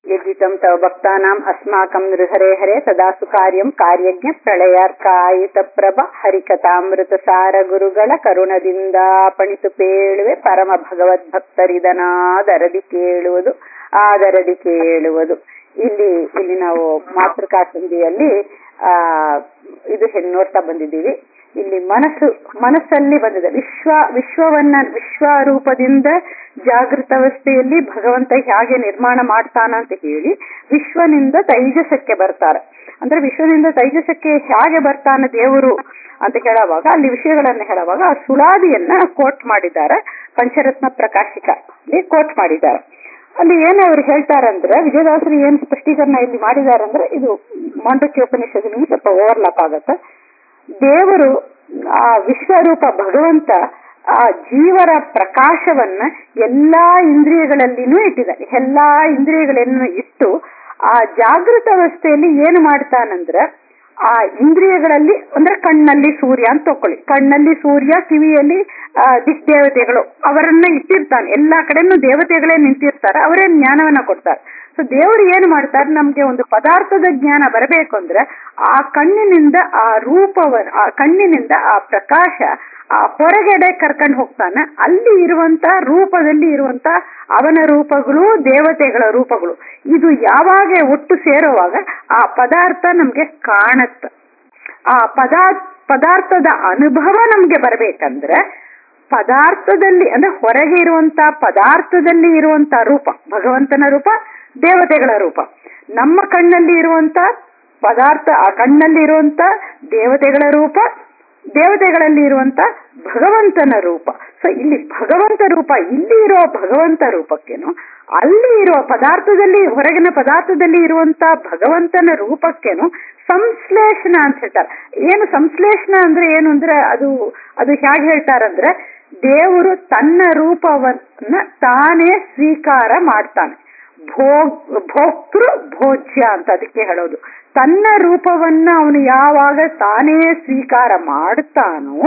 यजितं तव भक्तानाम् अस्माकं नृहरे हरे सदा ಸುಕಾರ್ಯಂ ಕಾರ್ಯಜ್ಞ ಪ್ರಳಯಾರ್ಕಾಯಿತ ಪ್ರಭ ಹರಿಕಥಾಮೃತಸಾರ ಗುರುಗಳ ಕರುಣದಿಂದ ಪಣಿತು ಪೇಳುವೆ ಪರಮ ಭಗವದ್ಭಕ್ತರಿದನಾದರದಿ ಕೇಳುವುದು ಆದರದಿ ಕೇಳುವುದು ಇಲ್ಲಿ ಇಲ್ಲಿ ನಾವು ಮಾತೃಕಾಸಂಧಿಯಲ್ಲಿ ಆ ಇದು ಹೆಣ್ಣು ನೋಡ್ತಾ ಬಂದಿದ್ದೀವಿ ಇಲ್ಲಿ ಮನಸ್ಸು ಮನಸ್ಸಲ್ಲಿ ಬಂದಿದೆ ವಿಶ್ವ ವಿಶ್ವವನ್ನ ವಿಶ್ವರೂಪದಿಂದ ಜಾಗೃತಾವಸ್ಥೆಯಲ್ಲಿ ಭಗವಂತ ಹೇಗೆ ನಿರ್ಮಾಣ ಮಾಡ್ತಾನ ಅಂತ ಹೇಳಿ ವಿಶ್ವನಿಂದ ತೈಜಸಕ್ಕೆ ಬರ್ತಾರೆ ಅಂದ್ರೆ ವಿಶ್ವನಿಂದ ತೈಜಸಕ್ಕೆ ಹೇಗೆ ಬರ್ತಾನ ದೇವರು ಅಂತ ಹೇಳುವಾಗ ಅಲ್ಲಿ ವಿಷಯಗಳನ್ನ ಹೇಳುವಾಗ ಆ ಸುಳಾದಿಯನ್ನ ಕೋಟ್ ಮಾಡಿದ್ದಾರೆ ಪಂಚರತ್ನ ಪ್ರಕಾಶಿಕ ಕೋಟ್ ಮಾಡಿದ್ದಾರೆ ಅಲ್ಲಿ ಏನು ಅವ್ರು ಹೇಳ್ತಾರಂದ್ರೆ ವಿಜಯದಾಸರು ಏನ್ ಸ್ಪಷ್ಟೀಕರಣ ಇಲ್ಲಿ ಮಾಡಿದಾರಂದ್ರೆ ಇದು ಮಾಂಡಕ್ಯ ಉಪನಿಷತ್ತಿನಿಗೆ ಸ್ವಲ್ಪ ಓವರ್ಲಾಪ್ ಆಗತ್ತೆ ದೇವರು ಆ ವಿಶ್ವರೂಪ ಭಗವಂತ ಆ ಜೀವರ ಪ್ರಕಾಶವನ್ನ ಎಲ್ಲಾ ಇಂದ್ರಿಯಗಳಲ್ಲಿನೂ ಇಟ್ಟಿದ್ದಾನೆ ಎಲ್ಲಾ ಇಂದ್ರಿಯಗಳನ್ನು ಇಟ್ಟು ಆ ಜಾಗೃತ ಅವಸ್ಥೆಯಲ್ಲಿ ಏನು ಮಾಡ್ತಾನಂದ್ರ ಆ ಇಂದ್ರಿಯಗಳಲ್ಲಿ ಅಂದ್ರೆ ಕಣ್ಣಲ್ಲಿ ಸೂರ್ಯ ಅಂತ ತಕೊಳ್ಳಿ ಕಣ್ಣಲ್ಲಿ ಸೂರ್ಯ ಕಿವಿಯಲ್ಲಿ ದಿಕ್ ದೇವತೆಗಳು ಅವರನ್ನ ಇಟ್ಟಿರ್ತಾನೆ ಎಲ್ಲಾ ಕಡೆನೂ ದೇವತೆಗಳೇ ನಿಂತಿರ್ತಾರೆ ಅವರೇ ಜ್ಞಾನವನ್ನ ಕೊಡ್ತಾರೆ ಸೊ ದೇವರು ಏನ್ ಮಾಡ್ತಾರೆ ನಮ್ಗೆ ಒಂದು ಪದಾರ್ಥದ ಜ್ಞಾನ ಬರಬೇಕು ಅಂದ್ರೆ ಆ ಕಣ್ಣಿನಿಂದ ಆ ರೂಪವ ಆ ಕಣ್ಣಿನಿಂದ ಆ ಪ್ರಕಾಶ ಆ ಹೊರಗಡೆ ಕರ್ಕೊಂಡು ಹೋಗ್ತಾನೆ ಅಲ್ಲಿ ಇರುವಂತ ರೂಪದಲ್ಲಿ ಇರುವಂತ ಅವನ ರೂಪಗಳು ದೇವತೆಗಳ ರೂಪಗಳು ಇದು ಯಾವಾಗ ಒಟ್ಟು ಸೇರುವಾಗ ಆ ಪದಾರ್ಥ ನಮ್ಗೆ ಕಾಣತ್ತ ಆ ಪದಾರ್ಥ ಪದಾರ್ಥದ ಅನುಭವ ನಮ್ಗೆ ಬರ್ಬೇಕಂದ್ರೆ ಪದಾರ್ಥದಲ್ಲಿ ಅಂದ್ರೆ ಹೊರಗೆ ಇರುವಂತ ಪದಾರ್ಥದಲ್ಲಿ ಇರುವಂತ ರೂಪ ಭಗವಂತನ ರೂಪ ದೇವತೆಗಳ ರೂಪ ನಮ್ಮ ಕಣ್ಣಲ್ಲಿ ಇರುವಂತ ಪದಾರ್ಥ ಆ ಕಣ್ಣಲ್ಲಿ ಇರುವಂತ ದೇವತೆಗಳ ರೂಪ ದೇವತೆಗಳಲ್ಲಿ ಇರುವಂತ ಭಗವಂತನ ರೂಪ ಸೊ ಇಲ್ಲಿ ಭಗವಂತ ರೂಪ ಇಲ್ಲಿ ಇರೋ ಭಗವಂತ ರೂಪಕ್ಕೇನು ಅಲ್ಲಿ ಇರುವ ಪದಾರ್ಥದಲ್ಲಿ ಹೊರಗಿನ ಪದಾರ್ಥದಲ್ಲಿ ಇರುವಂತ ಭಗವಂತನ ರೂಪಕ್ಕೇನು ಸಂಶ್ಲೇಷಣ ಅಂತ ಹೇಳ್ತಾರೆ ಏನು ಸಂಶ್ಲೇಷಣ ಅಂದ್ರೆ ಏನು ಅಂದ್ರೆ ಅದು ಅದು ಹೇಗೆ ಹೇಳ್ತಾರಂದ್ರೆ ದೇವರು ತನ್ನ ರೂಪವನ್ನ ತಾನೇ ಸ್ವೀಕಾರ ಮಾಡ್ತಾನೆ ಭೋಗ್ ಭೋಕ್ತೃ ಭೋಜ್ಯ ಅಂತ ಅದಕ್ಕೆ ಹೇಳೋದು ತನ್ನ ರೂಪವನ್ನ ಅವನು ಯಾವಾಗ ತಾನೇ ಸ್ವೀಕಾರ ಮಾಡ್ತಾನೋ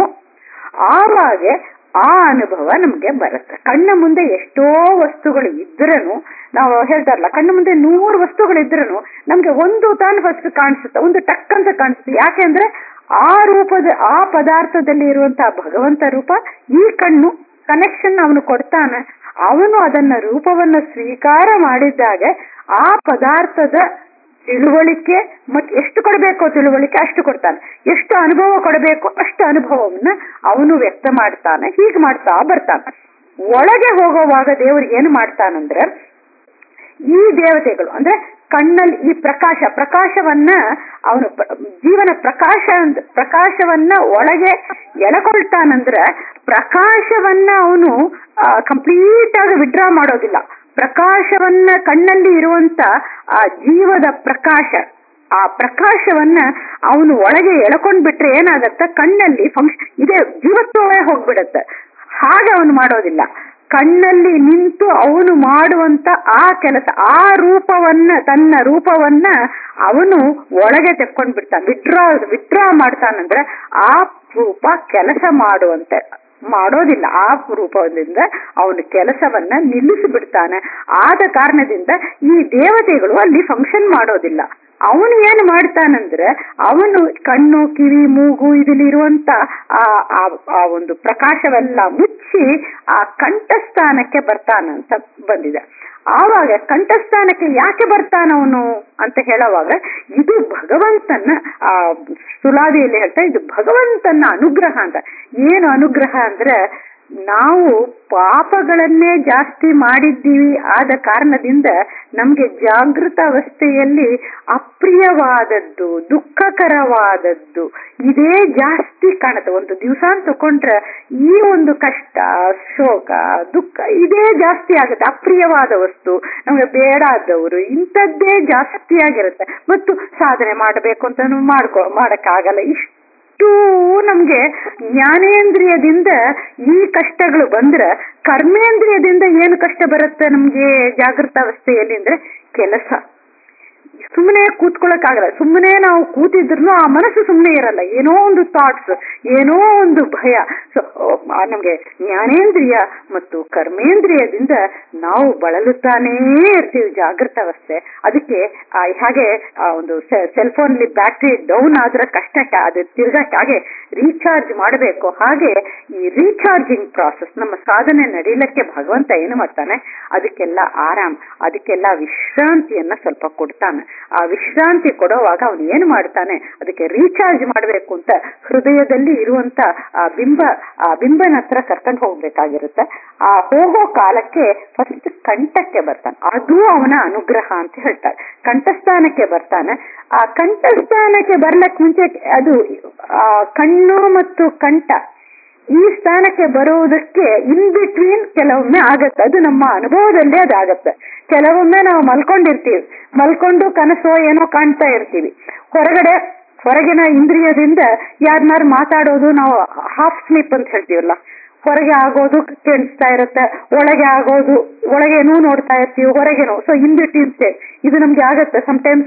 ಆವಾಗ ಆ ಅನುಭವ ನಮ್ಗೆ ಬರುತ್ತೆ ಕಣ್ಣ ಮುಂದೆ ಎಷ್ಟೋ ವಸ್ತುಗಳು ಇದ್ರನು ನಾವು ಹೇಳ್ತಾರಲ್ಲ ಕಣ್ಣ ಮುಂದೆ ನೂರು ವಸ್ತುಗಳು ಇದ್ರನು ನಮ್ಗೆ ಒಂದು ತಾನು ಫಸ್ಟ್ ಕಾಣಿಸುತ್ತೆ ಒಂದು ಟಕ್ ಅಂತ ಕಾಣಿಸುತ್ತೆ ಯಾಕೆಂದ್ರೆ ಆ ರೂಪದ ಆ ಪದಾರ್ಥದಲ್ಲಿ ಇರುವಂತಹ ಭಗವಂತ ರೂಪ ಈ ಕಣ್ಣು ಕನೆಕ್ಷನ್ ಅವನು ಕೊಡ್ತಾನೆ ಅವನು ಅದನ್ನ ರೂಪವನ್ನ ಸ್ವೀಕಾರ ಮಾಡಿದ್ದಾಗ ಆ ಪದಾರ್ಥದ ತಿಳುವಳಿಕೆ ಮತ್ತೆ ಎಷ್ಟು ಕೊಡಬೇಕು ತಿಳುವಳಿಕೆ ಅಷ್ಟು ಕೊಡ್ತಾನೆ ಎಷ್ಟು ಅನುಭವ ಕೊಡಬೇಕು ಅಷ್ಟು ಅನುಭವವನ್ನ ಅವನು ವ್ಯಕ್ತ ಮಾಡ್ತಾನೆ ಹೀಗೆ ಮಾಡ್ತಾ ಬರ್ತಾನೆ ಒಳಗೆ ಹೋಗುವಾಗ ದೇವರು ಏನು ಮಾಡ್ತಾನಂದ್ರೆ ಈ ದೇವತೆಗಳು ಅಂದ್ರೆ ಕಣ್ಣಲ್ಲಿ ಈ ಪ್ರಕಾಶ ಪ್ರಕಾಶವನ್ನ ಅವನು ಜೀವನ ಪ್ರಕಾಶ ಪ್ರಕಾಶವನ್ನ ಒಳಗೆ ಎಳಕೊಳ್ತಾನಂದ್ರೆ ಪ್ರಕಾಶವನ್ನ ಅವನು ಕಂಪ್ಲೀಟ್ ಆಗಿ ವಿಡ್ರಾ ಮಾಡೋದಿಲ್ಲ ಪ್ರಕಾಶವನ್ನ ಕಣ್ಣಲ್ಲಿ ಇರುವಂತ ಆ ಜೀವದ ಪ್ರಕಾಶ ಆ ಪ್ರಕಾಶವನ್ನ ಅವನು ಒಳಗೆ ಎಳ್ಕೊಂಡ್ ಬಿಟ್ರೆ ಏನಾಗತ್ತ ಕಣ್ಣಲ್ಲಿ ಫಂಕ್ಷನ್ ಇದೇ ಜೀವತ್ವವೇ ಹೋಗ್ಬಿಡತ್ತೆ ಹಾಗೆ ಅವನು ಮಾಡೋದಿಲ್ಲ ಕಣ್ಣಲ್ಲಿ ನಿಂತು ಅವನು ಮಾಡುವಂತ ಆ ಕೆಲಸ ಆ ರೂಪವನ್ನ ತನ್ನ ರೂಪವನ್ನ ಅವನು ಒಳಗೆ ತೆಕ್ಕೊಂಡ್ ಬಿಡ್ತಾನೆ ವಿಡ್ರಾ ವಿಡ್ರಾ ಮಾಡ್ತಾನಂದ್ರೆ ಆ ರೂಪ ಕೆಲಸ ಮಾಡುವಂತೆ ಮಾಡೋದಿಲ್ಲ ಆ ರೂಪದಿಂದ ಅವನು ಕೆಲಸವನ್ನ ನಿಲ್ಲಿಸಿ ಬಿಡ್ತಾನೆ ಆದ ಕಾರಣದಿಂದ ಈ ದೇವತೆಗಳು ಅಲ್ಲಿ ಫಂಕ್ಷನ್ ಮಾಡೋದಿಲ್ಲ ಅವನು ಏನು ಮಾಡ್ತಾನಂದ್ರೆ ಅವನು ಕಣ್ಣು ಕಿವಿ ಮೂಗು ಇದಲ್ಲಿರುವಂತ ಆ ಆ ಒಂದು ಪ್ರಕಾಶವೆಲ್ಲ ಮುಚ್ಚಿ ಆ ಕಂಠಸ್ಥಾನಕ್ಕೆ ಬರ್ತಾನಂತ ಬಂದಿದೆ ಆವಾಗ ಕಂಠಸ್ಥಾನಕ್ಕೆ ಯಾಕೆ ಬರ್ತಾನವನು ಅಂತ ಹೇಳುವಾಗ ಇದು ಭಗವಂತನ ಆ ಸುಲಾದಿಯಲ್ಲಿ ಹೇಳ್ತಾ ಇದು ಭಗವಂತನ ಅನುಗ್ರಹ ಅಂತ ಏನು ಅನುಗ್ರಹ ಅಂದ್ರೆ ನಾವು ಪಾಪಗಳನ್ನೇ ಜಾಸ್ತಿ ಮಾಡಿದ್ದೀವಿ ಆದ ಕಾರಣದಿಂದ ನಮ್ಗೆ ಜಾಗೃತ ಅವಸ್ಥೆಯಲ್ಲಿ ಅಪ್ರಿಯವಾದದ್ದು ದುಃಖಕರವಾದದ್ದು ಇದೇ ಜಾಸ್ತಿ ಕಾಣುತ್ತೆ ಒಂದು ದಿವಸ ತಕೊಂಡ್ರೆ ಈ ಒಂದು ಕಷ್ಟ ಶೋಕ ದುಃಖ ಇದೇ ಜಾಸ್ತಿ ಆಗುತ್ತೆ ಅಪ್ರಿಯವಾದ ವಸ್ತು ನಮ್ಗೆ ಬೇಡಾದವರು ಇಂಥದ್ದೇ ಜಾಸ್ತಿ ಆಗಿರುತ್ತೆ ಮತ್ತು ಸಾಧನೆ ಮಾಡಬೇಕು ಅಂತ ಮಾಡ್ಕೊ ಮಾಡಕ್ಕಾಗಲ್ಲ ಇಷ್ಟು ನಮ್ಗೆ ಜ್ಞಾನೇಂದ್ರಿಯದಿಂದ ಈ ಕಷ್ಟಗಳು ಬಂದ್ರೆ ಕರ್ಮೇಂದ್ರಿಯದಿಂದ ಏನು ಕಷ್ಟ ಬರುತ್ತೆ ನಮ್ಗೆ ಜಾಗೃತ ಅವಸ್ಥೆಯಲ್ಲಿ ಅಂದ್ರೆ ಕೆಲಸ ಸುಮ್ಮನೆ ಕೂತ್ಕೊಳ್ಳಕ್ಕಾಗಲ್ಲ ಸುಮ್ಮನೆ ನಾವು ಕೂತಿದ್ರು ಆ ಮನಸ್ಸು ಸುಮ್ಮನೆ ಇರಲ್ಲ ಏನೋ ಒಂದು ಥಾಟ್ಸ್ ಏನೋ ಒಂದು ಭಯ ಸೊ ನಮ್ಗೆ ಜ್ಞಾನೇಂದ್ರಿಯ ಮತ್ತು ಕರ್ಮೇಂದ್ರಿಯದಿಂದ ನಾವು ಬಳಲುತ್ತಾನೇ ಇರ್ತೀವಿ ಜಾಗೃತ ಅವಸ್ಥೆ ಅದಕ್ಕೆ ಆ, ಹಾಗೆ ಆ ಒಂದು ಸೆಲ್ ಫೋನ್ಲಿ ಬ್ಯಾಟ್ರಿ ಡೌನ್ ಆದ್ರೆ ಕಷ್ಟಕ್ಕೆ ಅದು ತಿರ್ಗಕ್ಕೆ ಹಾಗೆ ರೀಚಾರ್ಜ್ ಮಾಡಬೇಕು ಹಾಗೆ ಈ ರೀಚಾರ್ಜಿಂಗ್ ಪ್ರಾಸೆಸ್ ನಮ್ಮ ಸಾಧನೆ ನಡೀಲಿಕ್ಕೆ ಭಗವಂತ ಏನು ಮಾಡ್ತಾನೆ ಅದಕ್ಕೆಲ್ಲ ಆರಾಮ್ ಅದಕ್ಕೆಲ್ಲ ವಿಶ್ರಾಂತಿಯನ್ನ ಸ್ವಲ್ಪ ಕೊಡ್ತಾನೆ ಆ ವಿಶ್ರಾಂತಿ ಕೊಡುವಾಗ ಅವನು ಏನು ಮಾಡ್ತಾನೆ ಅದಕ್ಕೆ ರೀಚಾರ್ಜ್ ಮಾಡಬೇಕು ಅಂತ ಹೃದಯದಲ್ಲಿ ಇರುವಂತ ಆ ಬಿಂಬ ಆ ಬಿಂಬನ ಹತ್ರ ಕರ್ಕೊಂಡು ಹೋಗ್ಬೇಕಾಗಿರುತ್ತೆ ಆ ಹೋಗೋ ಕಾಲಕ್ಕೆ ಫಸ್ಟ್ ಕಂಠಕ್ಕೆ ಬರ್ತಾನೆ ಅದು ಅವನ ಅನುಗ್ರಹ ಅಂತ ಹೇಳ್ತಾರೆ ಕಂಠಸ್ಥಾನಕ್ಕೆ ಬರ್ತಾನೆ ಆ ಕಂಠಸ್ಥಾನಕ್ಕೆ ಬರ್ಲಕ್ ಮುಂಚೆ ಅದು ಆ ಕಣ್ಣು ಮತ್ತು ಕಂಠ ಈ ಸ್ಥಾನಕ್ಕೆ ಬರುವುದಕ್ಕೆ ಇನ್ ಬಿಟ್ವೀನ್ ಕೆಲವೊಮ್ಮೆ ಆಗತ್ತೆ ಅದು ನಮ್ಮ ಅನುಭವದಲ್ಲಿ ಅದಾಗತ್ತೆ ಕೆಲವೊಮ್ಮೆ ನಾವು ಮಲ್ಕೊಂಡಿರ್ತೀವಿ ಮಲ್ಕೊಂಡು ಕನಸೋ ಏನೋ ಕಾಣ್ತಾ ಇರ್ತೀವಿ ಹೊರಗಡೆ ಹೊರಗಿನ ಇಂದ್ರಿಯದಿಂದ ಯಾರನ್ನಾರು ಮಾತಾಡೋದು ನಾವು ಹಾಫ್ ಸ್ಲೀಪ್ ಅಂತ ಹೇಳ್ತೀವಲ್ಲ ಹೊರಗೆ ಆಗೋದು ಕೇಳಿಸ್ತಾ ಇರುತ್ತೆ ಒಳಗೆ ಆಗೋದು ಒಳಗೇನೂ ನೋಡ್ತಾ ಇರ್ತೀವಿ ಹೊರಗೇನೋ ಸೊ ಇನ್ ಬಿಟ್ವೀನ್ ಸ್ಟೇಟ್ ಇದು ನಮ್ಗೆ ಆಗತ್ತೆ ಸಮಟೈಮ್ಸ್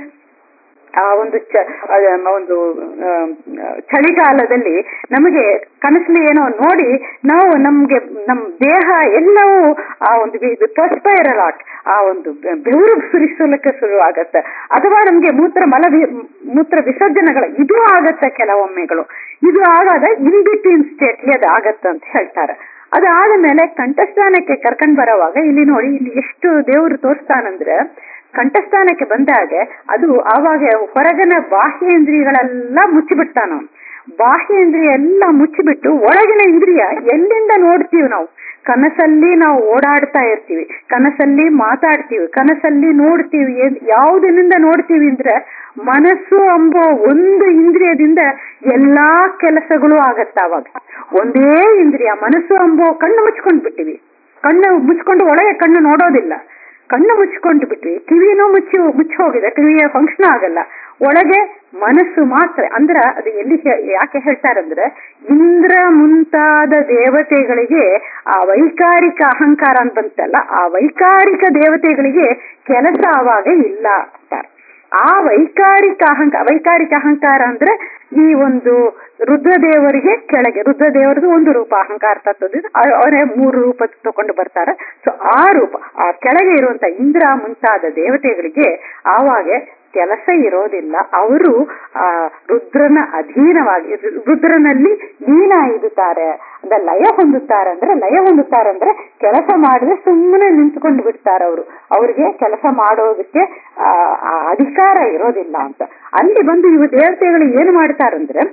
ಆ ಒಂದು ಚ ಆ, ಒಂದು ಆ, ಚಳಿಗಾಲದಲ್ಲಿ ನಮಗೆ ಕನಸಲ್ಲಿ ಏನೋ ನೋಡಿ ನಾವು ನಮ್ಗೆ ನಮ್ ದೇಹ ಎಲ್ಲವೂ ಆ ಒಂದು ಇದು ಪರ್ಸ್ಪೈರ್ ಲಾಟ್ ಆ ಒಂದು ಬೆ- ಬೆವರು ಸುರಿಸಲಿಕ್ಕೆ ಶುರು ಆಗತ್ತೆ ಅಥವಾ ನಮ್ಗೆ ಮೂತ್ರ ಮಲ ವಿ- ಮೂತ್ರ ವಿಸರ್ಜನೆಗಳು ಇದು ಆಗತ್ತೆ ಕೆಲವೊಮ್ಮೆಗಳು ಇದು ಆಗಾದ ಇನ್ ಬಿಟ್ವೀನ್ ಸ್ಟೇಟ್ ಅದು ಆಗತ್ತೆ ಅಂತ ಹೇಳ್ತಾರೆ ಅದಾದ ಮೇಲೆ ಕಂಠಸ್ಥಾನಕ್ಕೆ ಕರ್ಕೊಂಡ್ ಬರೋವಾಗ ಇಲ್ಲಿ ನೋಡಿ ಇಲ್ಲಿ ಎಷ್ಟು ದೇವರು ತೋರಿಸ್ತಾನಂದ್ರೆ ಕಂಠಸ್ಥಾನಕ್ಕೆ ಬಂದಾಗ ಅದು ಆವಾಗ ಹೊರಗಿನ ಬಾಹ್ಯೇಂದ್ರಿಯಗಳೆಲ್ಲ ಮುಚ್ಚಿಬಿಡ್ತಾನ ಅವ್ನು. ಬಾಹ್ಯೇಂದ್ರಿಯ ಎಲ್ಲ ಮುಚ್ಚಿಬಿಟ್ಟು ಒಳಗಿನ ಇಂದ್ರಿಯ ಎಲ್ಲಿಂದ ನೋಡ್ತೀವಿ ನಾವು ಕನಸಲ್ಲಿ ನಾವು ಓಡಾಡ್ತಾ ಇರ್ತೀವಿ ಕನಸಲ್ಲಿ ಮಾತಾಡ್ತೀವಿ ಕನಸಲ್ಲಿ ನೋಡ್ತೀವಿ ಏನ್- ಯಾವುದರಿಂದ ನೋಡ್ತೀವಿ ಅಂದ್ರೆ ಮನಸ್ಸು ಎಂಬೋ ಒಂದು ಇಂದ್ರಿಯದಿಂದ ಎಲ್ಲಾ ಕೆಲಸಗಳು ಆಗತ್ತ ಅವಾಗ ಒಂದೇ ಇಂದ್ರಿಯ ಮನಸ್ಸು ಎಂಬೋ ಕಣ್ಣು ಮುಚ್ಕೊಂಡ್ ಬಿಟ್ಟಿವಿ ಕಣ್ಣು ಮುಚ್ಕೊಂಡು ಒಳಗೆ ಕಣ್ಣು ನೋಡೋದಿಲ್ಲ ಕಣ್ಣು ಮುಚ್ಕೊಂಡು ಬಿಟ್ವಿ ಕಿವಿನೂ ಮುಚ್ಚಿ ಮುಚ್ಚಿ ಹೋಗಿದೆ ಕಿವಿಯ ಫಂಕ್ಷನ್ ಆಗಲ್ಲ ಒಳಗೆ ಮನಸ್ಸು ಮಾತ್ರ ಅಂದ್ರ ಅದು ಎಲ್ಲಿ ಹೇ- ಯಾಕೆ ಹೇಳ್ತಾರಂದ್ರೆ ಇಂದ್ರ ಮುಂತಾದ ದೇವತೆಗಳಿಗೆ ಆ ವೈಕಾರಿಕ ಅಹಂಕಾರ ಅಂತ ಬಂತಲ್ಲ ಆ ವೈಕಾರಿಕ ದೇವತೆಗಳಿಗೆ ಕೆಲಸ ಆವಾಗ ಇಲ್ಲ ಅಂತಾರೆ ಆ ವೈಕಾರಿಕ ಅಹಂಕಾರ ವೈಕಾರಿಕ ಅಹಂಕಾರ ಅಂದ್ರೆ ಈ ಒಂದು ರುದ್ರದೇವರಿಗೆ ಕೆಳಗೆ ರುದ್ರದೇವರದು ಒಂದು ರೂಪ ಅಹಂಕಾರ ತತ್ವದಿಂದ ಅ- ಅವರೇ ಮೂರು ರೂಪ ತಗೊಂಡು ಬರ್ತಾರೆ ಸೊ ಆ ರೂಪ ಆ ಕೆಳಗೆ ಇರುವಂತ ಇಂದ್ರ ಮುಂತಾದ ದೇವತೆಗಳಿಗೆ ಆವಾಗ ಕೆಲಸ ಇರೋದಿಲ್ಲ ಅವರು ಆ ರುದ್ರನ ಅಧೀನವಾಗಿ ರು- ರುದ್ರನಲ್ಲಿ ಲೀನ ಇದುತ್ತಾರೆ ಅಂದ್ರೆ ಲಯ ಹೊಂದುತ್ತಾರೆ ಅಂದ್ರೆ ಲಯ ಹೊಂದುತ್ತಾರೆ ಅಂದ್ರೆ ಕೆಲಸ ಮಾಡಿದ್ರೆ ಸುಮ್ಮನೆ ನಿಂತ್ಕೊಂಡು ಬಿಡ್ತಾರೆ ಅವರು ಅವ್ರಿಗೆ ಕೆಲಸ ಮಾಡೋದಕ್ಕೆ ಆ ಆ ಅಧಿಕಾರ ಇರೋದಿಲ್ಲ ಅಂತ ಅಲ್ಲಿ ಬಂದು ಇವು ದೇವತೆಗಳು ಏನು ಮಾಡ್ತಾರಂದ್ರೆ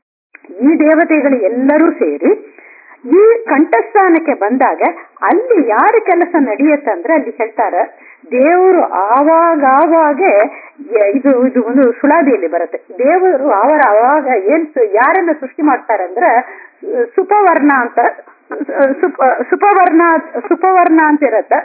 ಈ ದೇವತೆಗಳು ಎಲ್ಲರೂ ಸೇರಿ ಈ ಕಂಠಸ್ಥಾನಕ್ಕೆ ಬಂದಾಗ ಅಲ್ಲಿ ಯಾರ ಕೆಲಸ ನಡೆಯುತ್ತೆ ಅಂದ್ರೆ ಅಲ್ಲಿ ಹೇಳ್ತಾರೆ ದೇವರು ಆವಾಗ ಆವಾಗ ಯ- ಇದು ಇದು ಒಂದು ಸುಳಾದಿಯಲ್ಲಿ ಬರುತ್ತೆ ದೇವರು ಅವರ ಆವಾಗ ಏನ್ ಸು- ಯಾರನ್ನ ಸೃಷ್ಟಿ ಮಾಡ್ತಾರೆ ಅಂದ್ರೆ ಅಹ್, ಸುಪವರ್ಣ ಅಂತ ಅಹ್, ಸುಪ ಸುಪವರ್ಣ ಸುಪವರ್ಣ ಅಂತ ಇರತ್ತೆ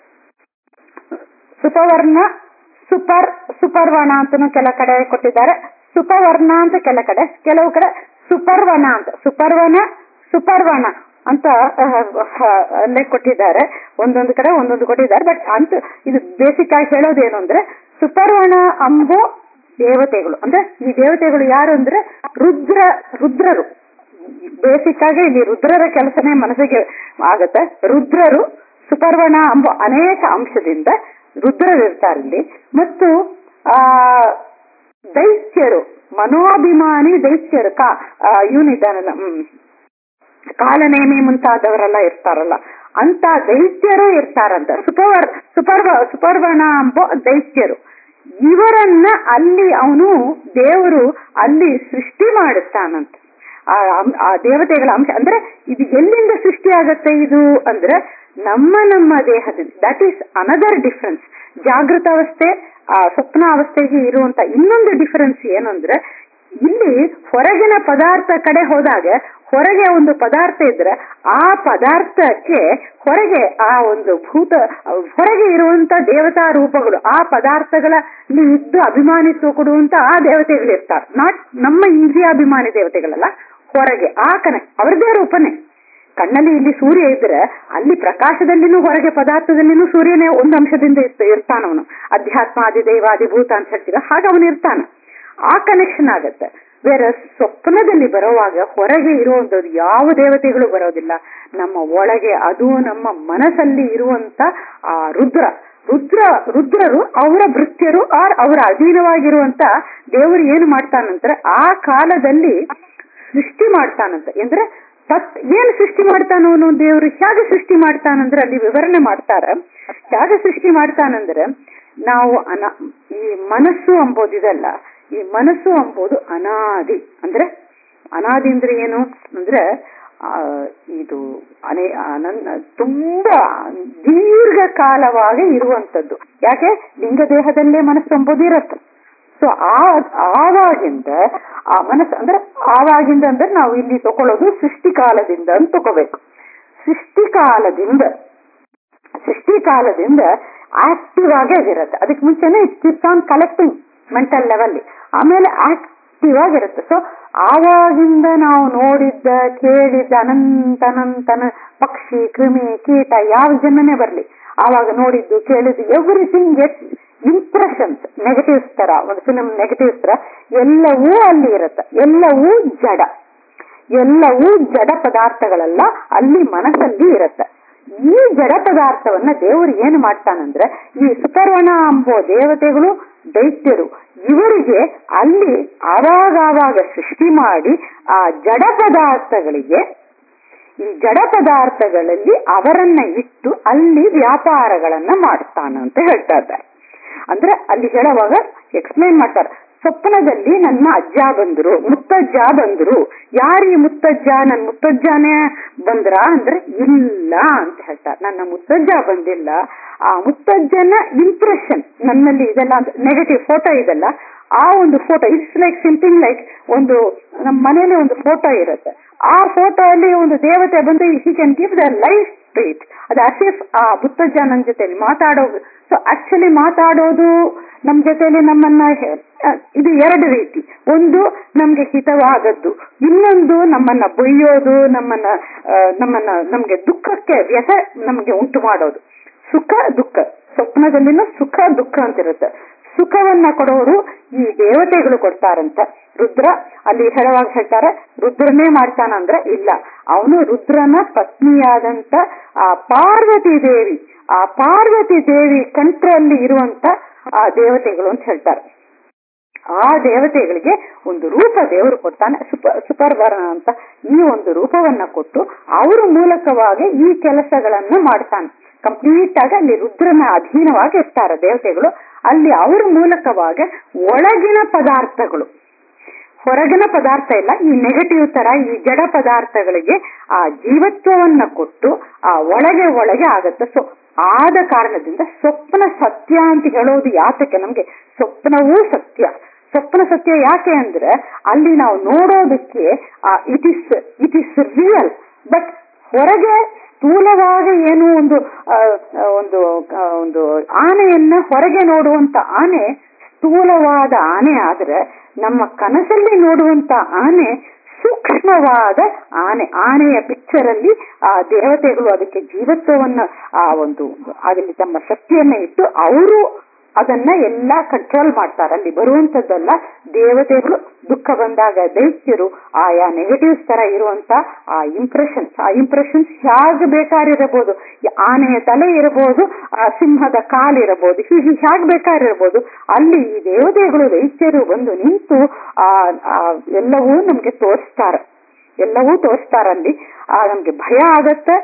ಸುಪವರ್ಣ ಸುಪರ್ ಸುಪರ್ವಣ ಅಂತನೂ ಕೆಲ ಕಡೆ ಕೊಟ್ಟಿದ್ದಾರೆ ಸುಪವರ್ಣ ಅಂತ ಕೆಲ ಕಡೆ ಕೆಲವು ಕಡೆ ಸುಪರ್ವಣ ಅಂತ ಸುಪರ್ವಣ ಸುಪರ್ವಣ ಅಂತ ಅಹ್, ಅಹ್, ಅಲ್ಲೇ ಕೊಟ್ಟಿದ್ದಾರೆ ಒಂದೊಂದು ಕಡೆ ಒಂದೊಂದು ಕೊಟ್ಟಿದ್ದಾರೆ ಬಟ್ ಅಂತ ಇದು ಬೇಸಿಕ್ ಆಗಿ ಹೇಳೋದೇನು ಅಂದ್ರೆ ಸುಪರ್ವಣ ಅಂಬೋ ದೇವತೆಗಳು ಅಂದ್ರೆ ಈ ದೇವತೆಗಳು ಯಾರು ಅಂದ್ರೆ ರುದ್ರ ರುದ್ರರು ಬೇಸಿಕ್ ಆಗಿ ಇಲ್ಲಿ ರುದ್ರರ ಕೆಲಸನೇ ಮನಸ್ಸಿಗೆ ಆಗತ್ತೆ ರುದ್ರರು ಸುಪರ್ವಣ ಎಂಬ ಅನೇಕ ಅಂಶದಿಂದ ರುದ್ರರು ಇರ್ತಾರೆ ಇಲ್ಲಿ ಮತ್ತು ಆ ದೈತ್ಯರು ಮನೋಭಿಮಾನಿ ದೈತ್ಯರು ಕಾ ಇವನಿದ್ದಾನಲ್ಲ ಹ್ಮ್ ಕಾಲನೇಮಿ ಮುಂತಾದವರೆಲ್ಲ ಇರ್ತಾರಲ್ಲ ಅಂತ ದೈತ್ಯರು ಇರ್ತಾರಂತ ಸುಪವರ್ ಸುಪರ್ವ ಸುಪರ್ವಣ ಎಂಬ ದೈತ್ಯರು ಇವರನ್ನ ಅಲ್ಲಿ ಅವನು ದೇವರು ಅಲ್ಲಿ ಸೃಷ್ಟಿ ಮಾಡುತ್ತಾನಂತ ಆ ಅಂ- ಆ ದೇವತೆಗಳ ಅಂಶ ಅಂದ್ರೆ ಇದು ಎಲ್ಲಿಂದ ಸೃಷ್ಟಿ ಆಗತ್ತೆ ಇದು ಅಂದ್ರೆ ನಮ್ಮ ನಮ್ಮ ದೇಹದಿಂದ ದಟ್ ಈಸ್ ಅನದರ್ ಡಿಫರೆನ್ಸ್ ಜಾಗೃತ ಅವಸ್ಥೆ ಆ ಸ್ವಪ್ನ ಅವಸ್ಥೆಗೆ ಇರುವಂತ ಇನ್ನೊಂದು ಡಿಫರೆನ್ಸ್ ಏನು ಅಂದ್ರೆ ಇಲ್ಲಿ ಹೊರಗಿನ ಪದಾರ್ಥ ಕಡೆ ಹೋದಾಗ ಹೊರಗೆ ಒಂದು ಪದಾರ್ಥ ಇದ್ರೆ ಆ ಪದಾರ್ಥಕ್ಕೆ ಹೊರಗೆ ಆ ಒಂದು ಭೂತ ಹೊರಗೆ ಇರುವಂತ ದೇವತಾ ರೂಪಗಳು ಆ ಪದಾರ್ಥಗಳಲ್ಲಿ ಇದ್ದು ಅಭಿಮಾನಿತ್ವ ಕೊಡುವಂತ ಆ ದೇವತೆಗಳು ಇರ್ತಾರೆ ನಾಟ್ ನಮ್ಮ ಇಂದ್ರಿಯಾಭಿಮಾನಿ ದೇವತೆಗಳಲ್ಲ ಹೊರಗೆ ಆ ಕನೆ ಅವ್ರದೇ ರೂಪನೇ ಕಣ್ಣಲ್ಲಿ ಇಲ್ಲಿ ಸೂರ್ಯ ಇದ್ರೆ ಅಲ್ಲಿ ಪ್ರಕಾಶದಲ್ಲಿನೂ ಹೊರಗೆ ಪದಾರ್ಥದಲ್ಲಿನೂ ಸೂರ್ಯನೇ ಒಂದು ಅಂಶದಿಂದ ಇರ್ತಾನವನು ಅಧ್ಯಾತ್ಮ ಅಧಿದೈವ ಅಧಿಭೂತ ಅಂತ ಹೇಳ್ತೀರ ಹಾಗೆ ಅವನು ಇರ್ತಾನ ಆ ಕನೆಕ್ಷನ್ ಆಗತ್ತೆ ಬೇರೆ ಸ್ವಪ್ನದಲ್ಲಿ ಬರುವಾಗ ಹೊರಗೆ ಇರುವಂತದ್ದು ಯಾವ ದೇವತೆಗಳು ಬರೋದಿಲ್ಲ ನಮ್ಮ ಒಳಗೆ ಅದು ನಮ್ಮ ಮನಸ್ಸಲ್ಲಿ ಇರುವಂತ ಆ ರುದ್ರ ರುದ್ರ ರುದ್ರರು ಅವರ ಭೃತ್ಯರು ಆರ್ ಅವರ ಅಧೀನವಾಗಿರುವಂತ ದೇವರು ಏನು ಮಾಡ್ತಾನಂದ್ರೆ ಆ ಕಾಲದಲ್ಲಿ ಸೃಷ್ಟಿ ಮಾಡ್ತಾನಂತ ಅಂದ್ರೆ ತತ್ ಏನ್ ಸೃಷ್ಟಿ ಮಾಡ್ತಾನವನು ದೇವರು ಹೇಗೆ ಸೃಷ್ಟಿ ಮಾಡ್ತಾನಂದ್ರೆ ಅಲ್ಲಿ ವಿವರಣೆ ಮಾಡ್ತಾರ ಹೇಗೆ ಸೃಷ್ಟಿ ಮಾಡ್ತಾನಂದ್ರೆ ನಾವು ಅನ ಈ ಮನಸ್ಸು ಅಂಬೋದಿದಲ್ಲ ಈ ಮನಸ್ಸು ಅಂಬೋದು ಅನಾದಿ ಅಂದ್ರೆ ಅನಾದಿ ಅಂದ್ರೆ ಏನು ಅಂದ್ರೆ ಆ, ಇದು ಅನೇ ಅನನ್ ತುಂಬಾ ದೀರ್ಘಕಾಲವಾಗಿ ಇರುವಂತದ್ದು ಯಾಕೆ ಲಿಂಗ ದೇಹದಲ್ಲೇ ಮನಸ್ಸು ಎಂಬುದು ಇರುತ್ತೆ ಸೊ ಆ ಆವಾಗಿಂದ ಆ ಮನಸ್ಸು ಅಂದ್ರೆ ಆವಾಗಿಂದ ಅಂದ್ರೆ ನಾವು ಇಲ್ಲಿ ತಗೊಳ್ಳೋದು ಸೃಷ್ಟಿಕಾಲದಿಂದ ಅಂತ ತಗೋಬೇಕು ಸೃಷ್ಟಿಕಾಲದಿಂದ ಸೃಷ್ಟಿಕಾಲದಿಂದ ಆಕ್ಟಿವ್ ಆಗೇ ಅದಿರುತ್ತೆ ಅದಕ್ಕೆ ಮುಂಚೆನೆ it's on collecting mental level ಆಮೇಲೆ ಆಕ್ಟಿವ್ ಆಗಿರುತ್ತೆ ಸೊ ಆವಾಗಿಂದ ನಾವು ನೋಡಿದ್ದ ಕೇಳಿದ್ದ ಅನಂತ ಅನಂತನ ಪಕ್ಷಿ ಕ್ರಿಮಿ ಕೀಟ ಯಾವ ಜನ್ಮನೇ ಬರ್ಲಿ ಆವಾಗ ನೋಡಿದ್ದು ಕೇಳಿದ್ದು ಎವ್ರಿಥಿಂಗ್ ಗೆಟ್ ಇಂಪ್ರೆಷನ್ಸ್ ನೆಗೆಟಿವ್ಸ್ ತರ ಒಂದು ಫಿಲ್ಮ್ ನೆಗೆಟಿವ್ಸ್ ತರ ಎಲ್ಲವೂ ಅಲ್ಲಿ ಇರುತ್ತೆ ಎಲ್ಲವೂ ಜಡ ಎಲ್ಲವೂ ಜಡ ಪದಾರ್ಥಗಳೆಲ್ಲ ಅಲ್ಲಿ ಮನಸ್ಸಲ್ಲಿ ಇರುತ್ತೆ ಈ ಜಡ ಪದಾರ್ಥವನ್ನ ದೇವರು ಏನು ಮಾಡ್ತಾನಂದ್ರೆ ಈ ಸುಪರ್ವಣ ಎಂಬೋ ದೇವತೆಗಳು ದೈತ್ಯರು ಇವರಿಗೆ ಅಲ್ಲಿ ಆವಾಗವಾಗ ಸೃಷ್ಟಿ ಮಾಡಿ ಆ ಜಡ ಪದಾರ್ಥಗಳಿಗೆ ಈ ಜಡ ಪದಾರ್ಥಗಳಲ್ಲಿ ಅವರನ್ನ ಇಟ್ಟು ಅಲ್ಲಿ ವ್ಯಾಪಾರಗಳನ್ನ ಮಾಡ್ತಾನ ಅಂತ ಹೇಳ್ತಾ ಇದ್ದಾರೆ ಅಂದ್ರೆ ಅಲ್ಲಿ ಹೇಳುವಾಗ ಎಕ್ಸ್ಪ್ಲೈನ್ ಮಾಡ್ತಾರೆ ಸ್ವಪ್ನದಲ್ಲಿ ನನ್ನ ಅಜ್ಜ ಬಂದ್ರು ಮುತ್ತಜ್ಜ ಬಂದ್ರು ಯಾರು ಈ ಮುತ್ತಜ್ಜ ನನ್ನ ಮುತ್ತಜ್ಜನೇ ಬಂದ್ರ ಅಂದ್ರೆ ಇಲ್ಲ ಅಂತ ಹೇಳ್ತಾರೆ ನನ್ನ ಮುತ್ತಜ್ಜ ಬಂದಿಲ್ಲ ಆ ಮುತ್ತಜ್ಜನ ಇಂಪ್ರೆಷನ್ ನನ್ನಲ್ಲಿ ಇದೆಲ್ಲ ನೆಗೆಟಿವ್ ಫೋಟೋ ಇದೆಲ್ಲ ಆ ಒಂದು photo it's like simping like ಒಂದು ನಮ್ಮ ಮನೇಲಿ ಒಂದು ಫೋಟೋ ಇರುತ್ತೆ ಆ ಫೋಟೋ ಅಲ್ಲಿ ಒಂದು ದೇವತೆ ಬಂದು he can give the life speech ಅದು ಅಸಿಫ್ ಆ ಮುತ್ತಜ್ಜ ನನ್ನ ಜೊತೆಲಿ ಮಾತಾಡೋ ಸೊ ಆಕ್ಚುಲಿ ಮಾತಾಡೋದು ನಮ್ ಜೊತೆಲಿ ನಮ್ಮನ್ನ ಹೆ- ಆ, ಇದು ಎರಡು ರೀತಿ ಒಂದು ನಮ್ಗೆ ಹಿತವಾದದ್ದು ಇನ್ನೊಂದು ನಮ್ಮನ್ನ ಬೈಯೋದು ನಮ್ಮನ್ನ ಆ, ನಮ್ಮನ್ನ ನಮ್ಗೆ ದುಃಖಕ್ಕೆ ವ್ಯಸ ನಮ್ಗೆ ಉಂಟು ಮಾಡೋದು ಸುಖ ದುಃಖ ಸ್ವಪ್ನದಲ್ಲಿನೂ ಸುಖ ದುಃಖ ಅಂತಿರುತ್ತೆ ಸುಖವನ್ನ ಕೊಡೋರು ಈ ದೇವತೆಗಳು ಕೊಡ್ತಾರಂತ ರುದ್ರ ಅಲ್ಲಿ ಹೇಳುವಾಗ ಹೇಳ್ತಾರೆ ರುದ್ರನೇ ಮಾಡ್ತಾನಂದ್ರೆ ಇಲ್ಲ ಅವನು ರುದ್ರನ ಪತ್ನಿಯಾದಂತ ಆ ಪಾರ್ವತಿ ದೇವಿ ಆ ಪಾರ್ವತಿ ದೇವಿ ಕಂಟ್ರಲ್ಲಿ ಇರುವಂತ ಆ ದೇವತೆಗಳು ಅಂತ ಹೇಳ್ತಾರೆ ಆ ದೇವತೆಗಳಿಗೆ ಒಂದು ರೂಪ ದೇವರು ಕೊಡ್ತಾನೆ ಸುಪ ಸುಪರ್ವರ್ಣ ಅಂತ ಈ ಒಂದು ರೂಪವನ್ನ ಕೊಟ್ಟು ಅವರ ಮೂಲಕವಾಗಿ ಈ ಕೆಲಸಗಳನ್ನ ಮಾಡ್ತಾನೆ ಕಂಪ್ಲೀಟ್ ಆಗಿ ಅಲ್ಲಿ ರುದ್ರನ ಅಧೀನವಾಗಿ ಇರ್ತಾರೆ ದೇವತೆಗಳು ಅಲ್ಲಿ ಅವರ ಮೂಲಕವಾಗಿ ಒಳಗಿನ ಪದಾರ್ಥಗಳು ಹೊರಗಿನ ಪದಾರ್ಥ ಇಲ್ಲ ಈ ನೆಗೆಟಿವ್ ತರ ಈ ಜಡ ಪದಾರ್ಥಗಳಿಗೆ ಆ ಜೀವತ್ವವನ್ನ ಕೊಟ್ಟು ಆ ಒಳಗೆ ಒಳಗೆ ಆಗತ್ತೆ ಸೊ ಆದ ಕಾರಣದಿಂದ ಸ್ವಪ್ನ ಸತ್ಯ ಅಂತ ಹೇಳೋದು ಯಾತಕ್ಕೆ ನಮ್ಗೆ ಸ್ವಪ್ನವೂ ಸತ್ಯ ಸ್ವಪ್ನ ಸತ್ಯ ಯಾಕೆ ಅಂದ್ರೆ ಅಲ್ಲಿ ನಾವು ನೋಡೋದಕ್ಕೆ it is it is real but ಹೊರಗೆ ಸ್ಥೂಲವಾಗಿ ಏನು ಒಂದು ಆ, ಆ, ಒಂದು ಆ, ಒಂದು ಆನೆಯನ್ನ ಹೊರಗೆ ನೋಡುವಂತ ಆನೆ ಸ್ಥೂಲವಾದ ಆನೆ ಆದ್ರೆ ನಮ್ಮ ಕನಸಲ್ಲಿ ನೋಡುವಂತ ಆನೆ ಸೂಕ್ಷ್ಮವಾದ ಆನೆ ಆನೆಯ ಪಿಕ್ಚರ್ ಅಲ್ಲಿ ಆ ದೇವತೆಗಳು ಅದಕ್ಕೆ ಜೀವತ್ವವನ್ನ ಆ ಒಂದು ಅದರಲ್ಲಿ ತಮ್ಮ ಶಕ್ತಿಯನ್ನ ಇಟ್ಟು ಅವರು ಅದನ್ನ ಎಲ್ಲ ಕಂಟ್ರೋಲ್ ಮಾಡ್ತಾರೆ ಅಲ್ಲಿ ಬರುವಂತದ್ದಲ್ಲ ದೇವತೆಗಳು ದುಃಖ ಬಂದಾಗ ದೈತ್ಯರು ಆಯಾ ನೆಗೆಟಿವ್ಸ್ ತರ ಇರುವಂತ ಆ ಇಂಪ್ರೆಷನ್ಸ್ ಆ ಇಂಪ್ರೆಷನ್ಸ್ ಹೇಗೆ ಬೇಕಾರಿರಬಹುದು ಈ ಆನೆಯ ತಲೆ ಇರಬಹುದು ಆ ಸಿಂಹದ ಕಾಲಿರಬಹುದು ಹೀಗೆ ಹೇಗೆ ಬೇಕಾರಿರಬಹುದು ಅಲ್ಲಿ ಈ ದೇವತೆಗಳು ದೈತ್ಯರು ಬಂದು ನಿಂತು ಆ ಆ ಎಲ್ಲವೂ ನಮ್ಗೆ ತೋರಿಸ್ತಾರೆ ಎಲ್ಲವೂ ತೋರಿಸ್ತಾರಲ್ಲಿ ಆ ನಮ್ಗೆ ಭಯ ಆಗತ್ತೆ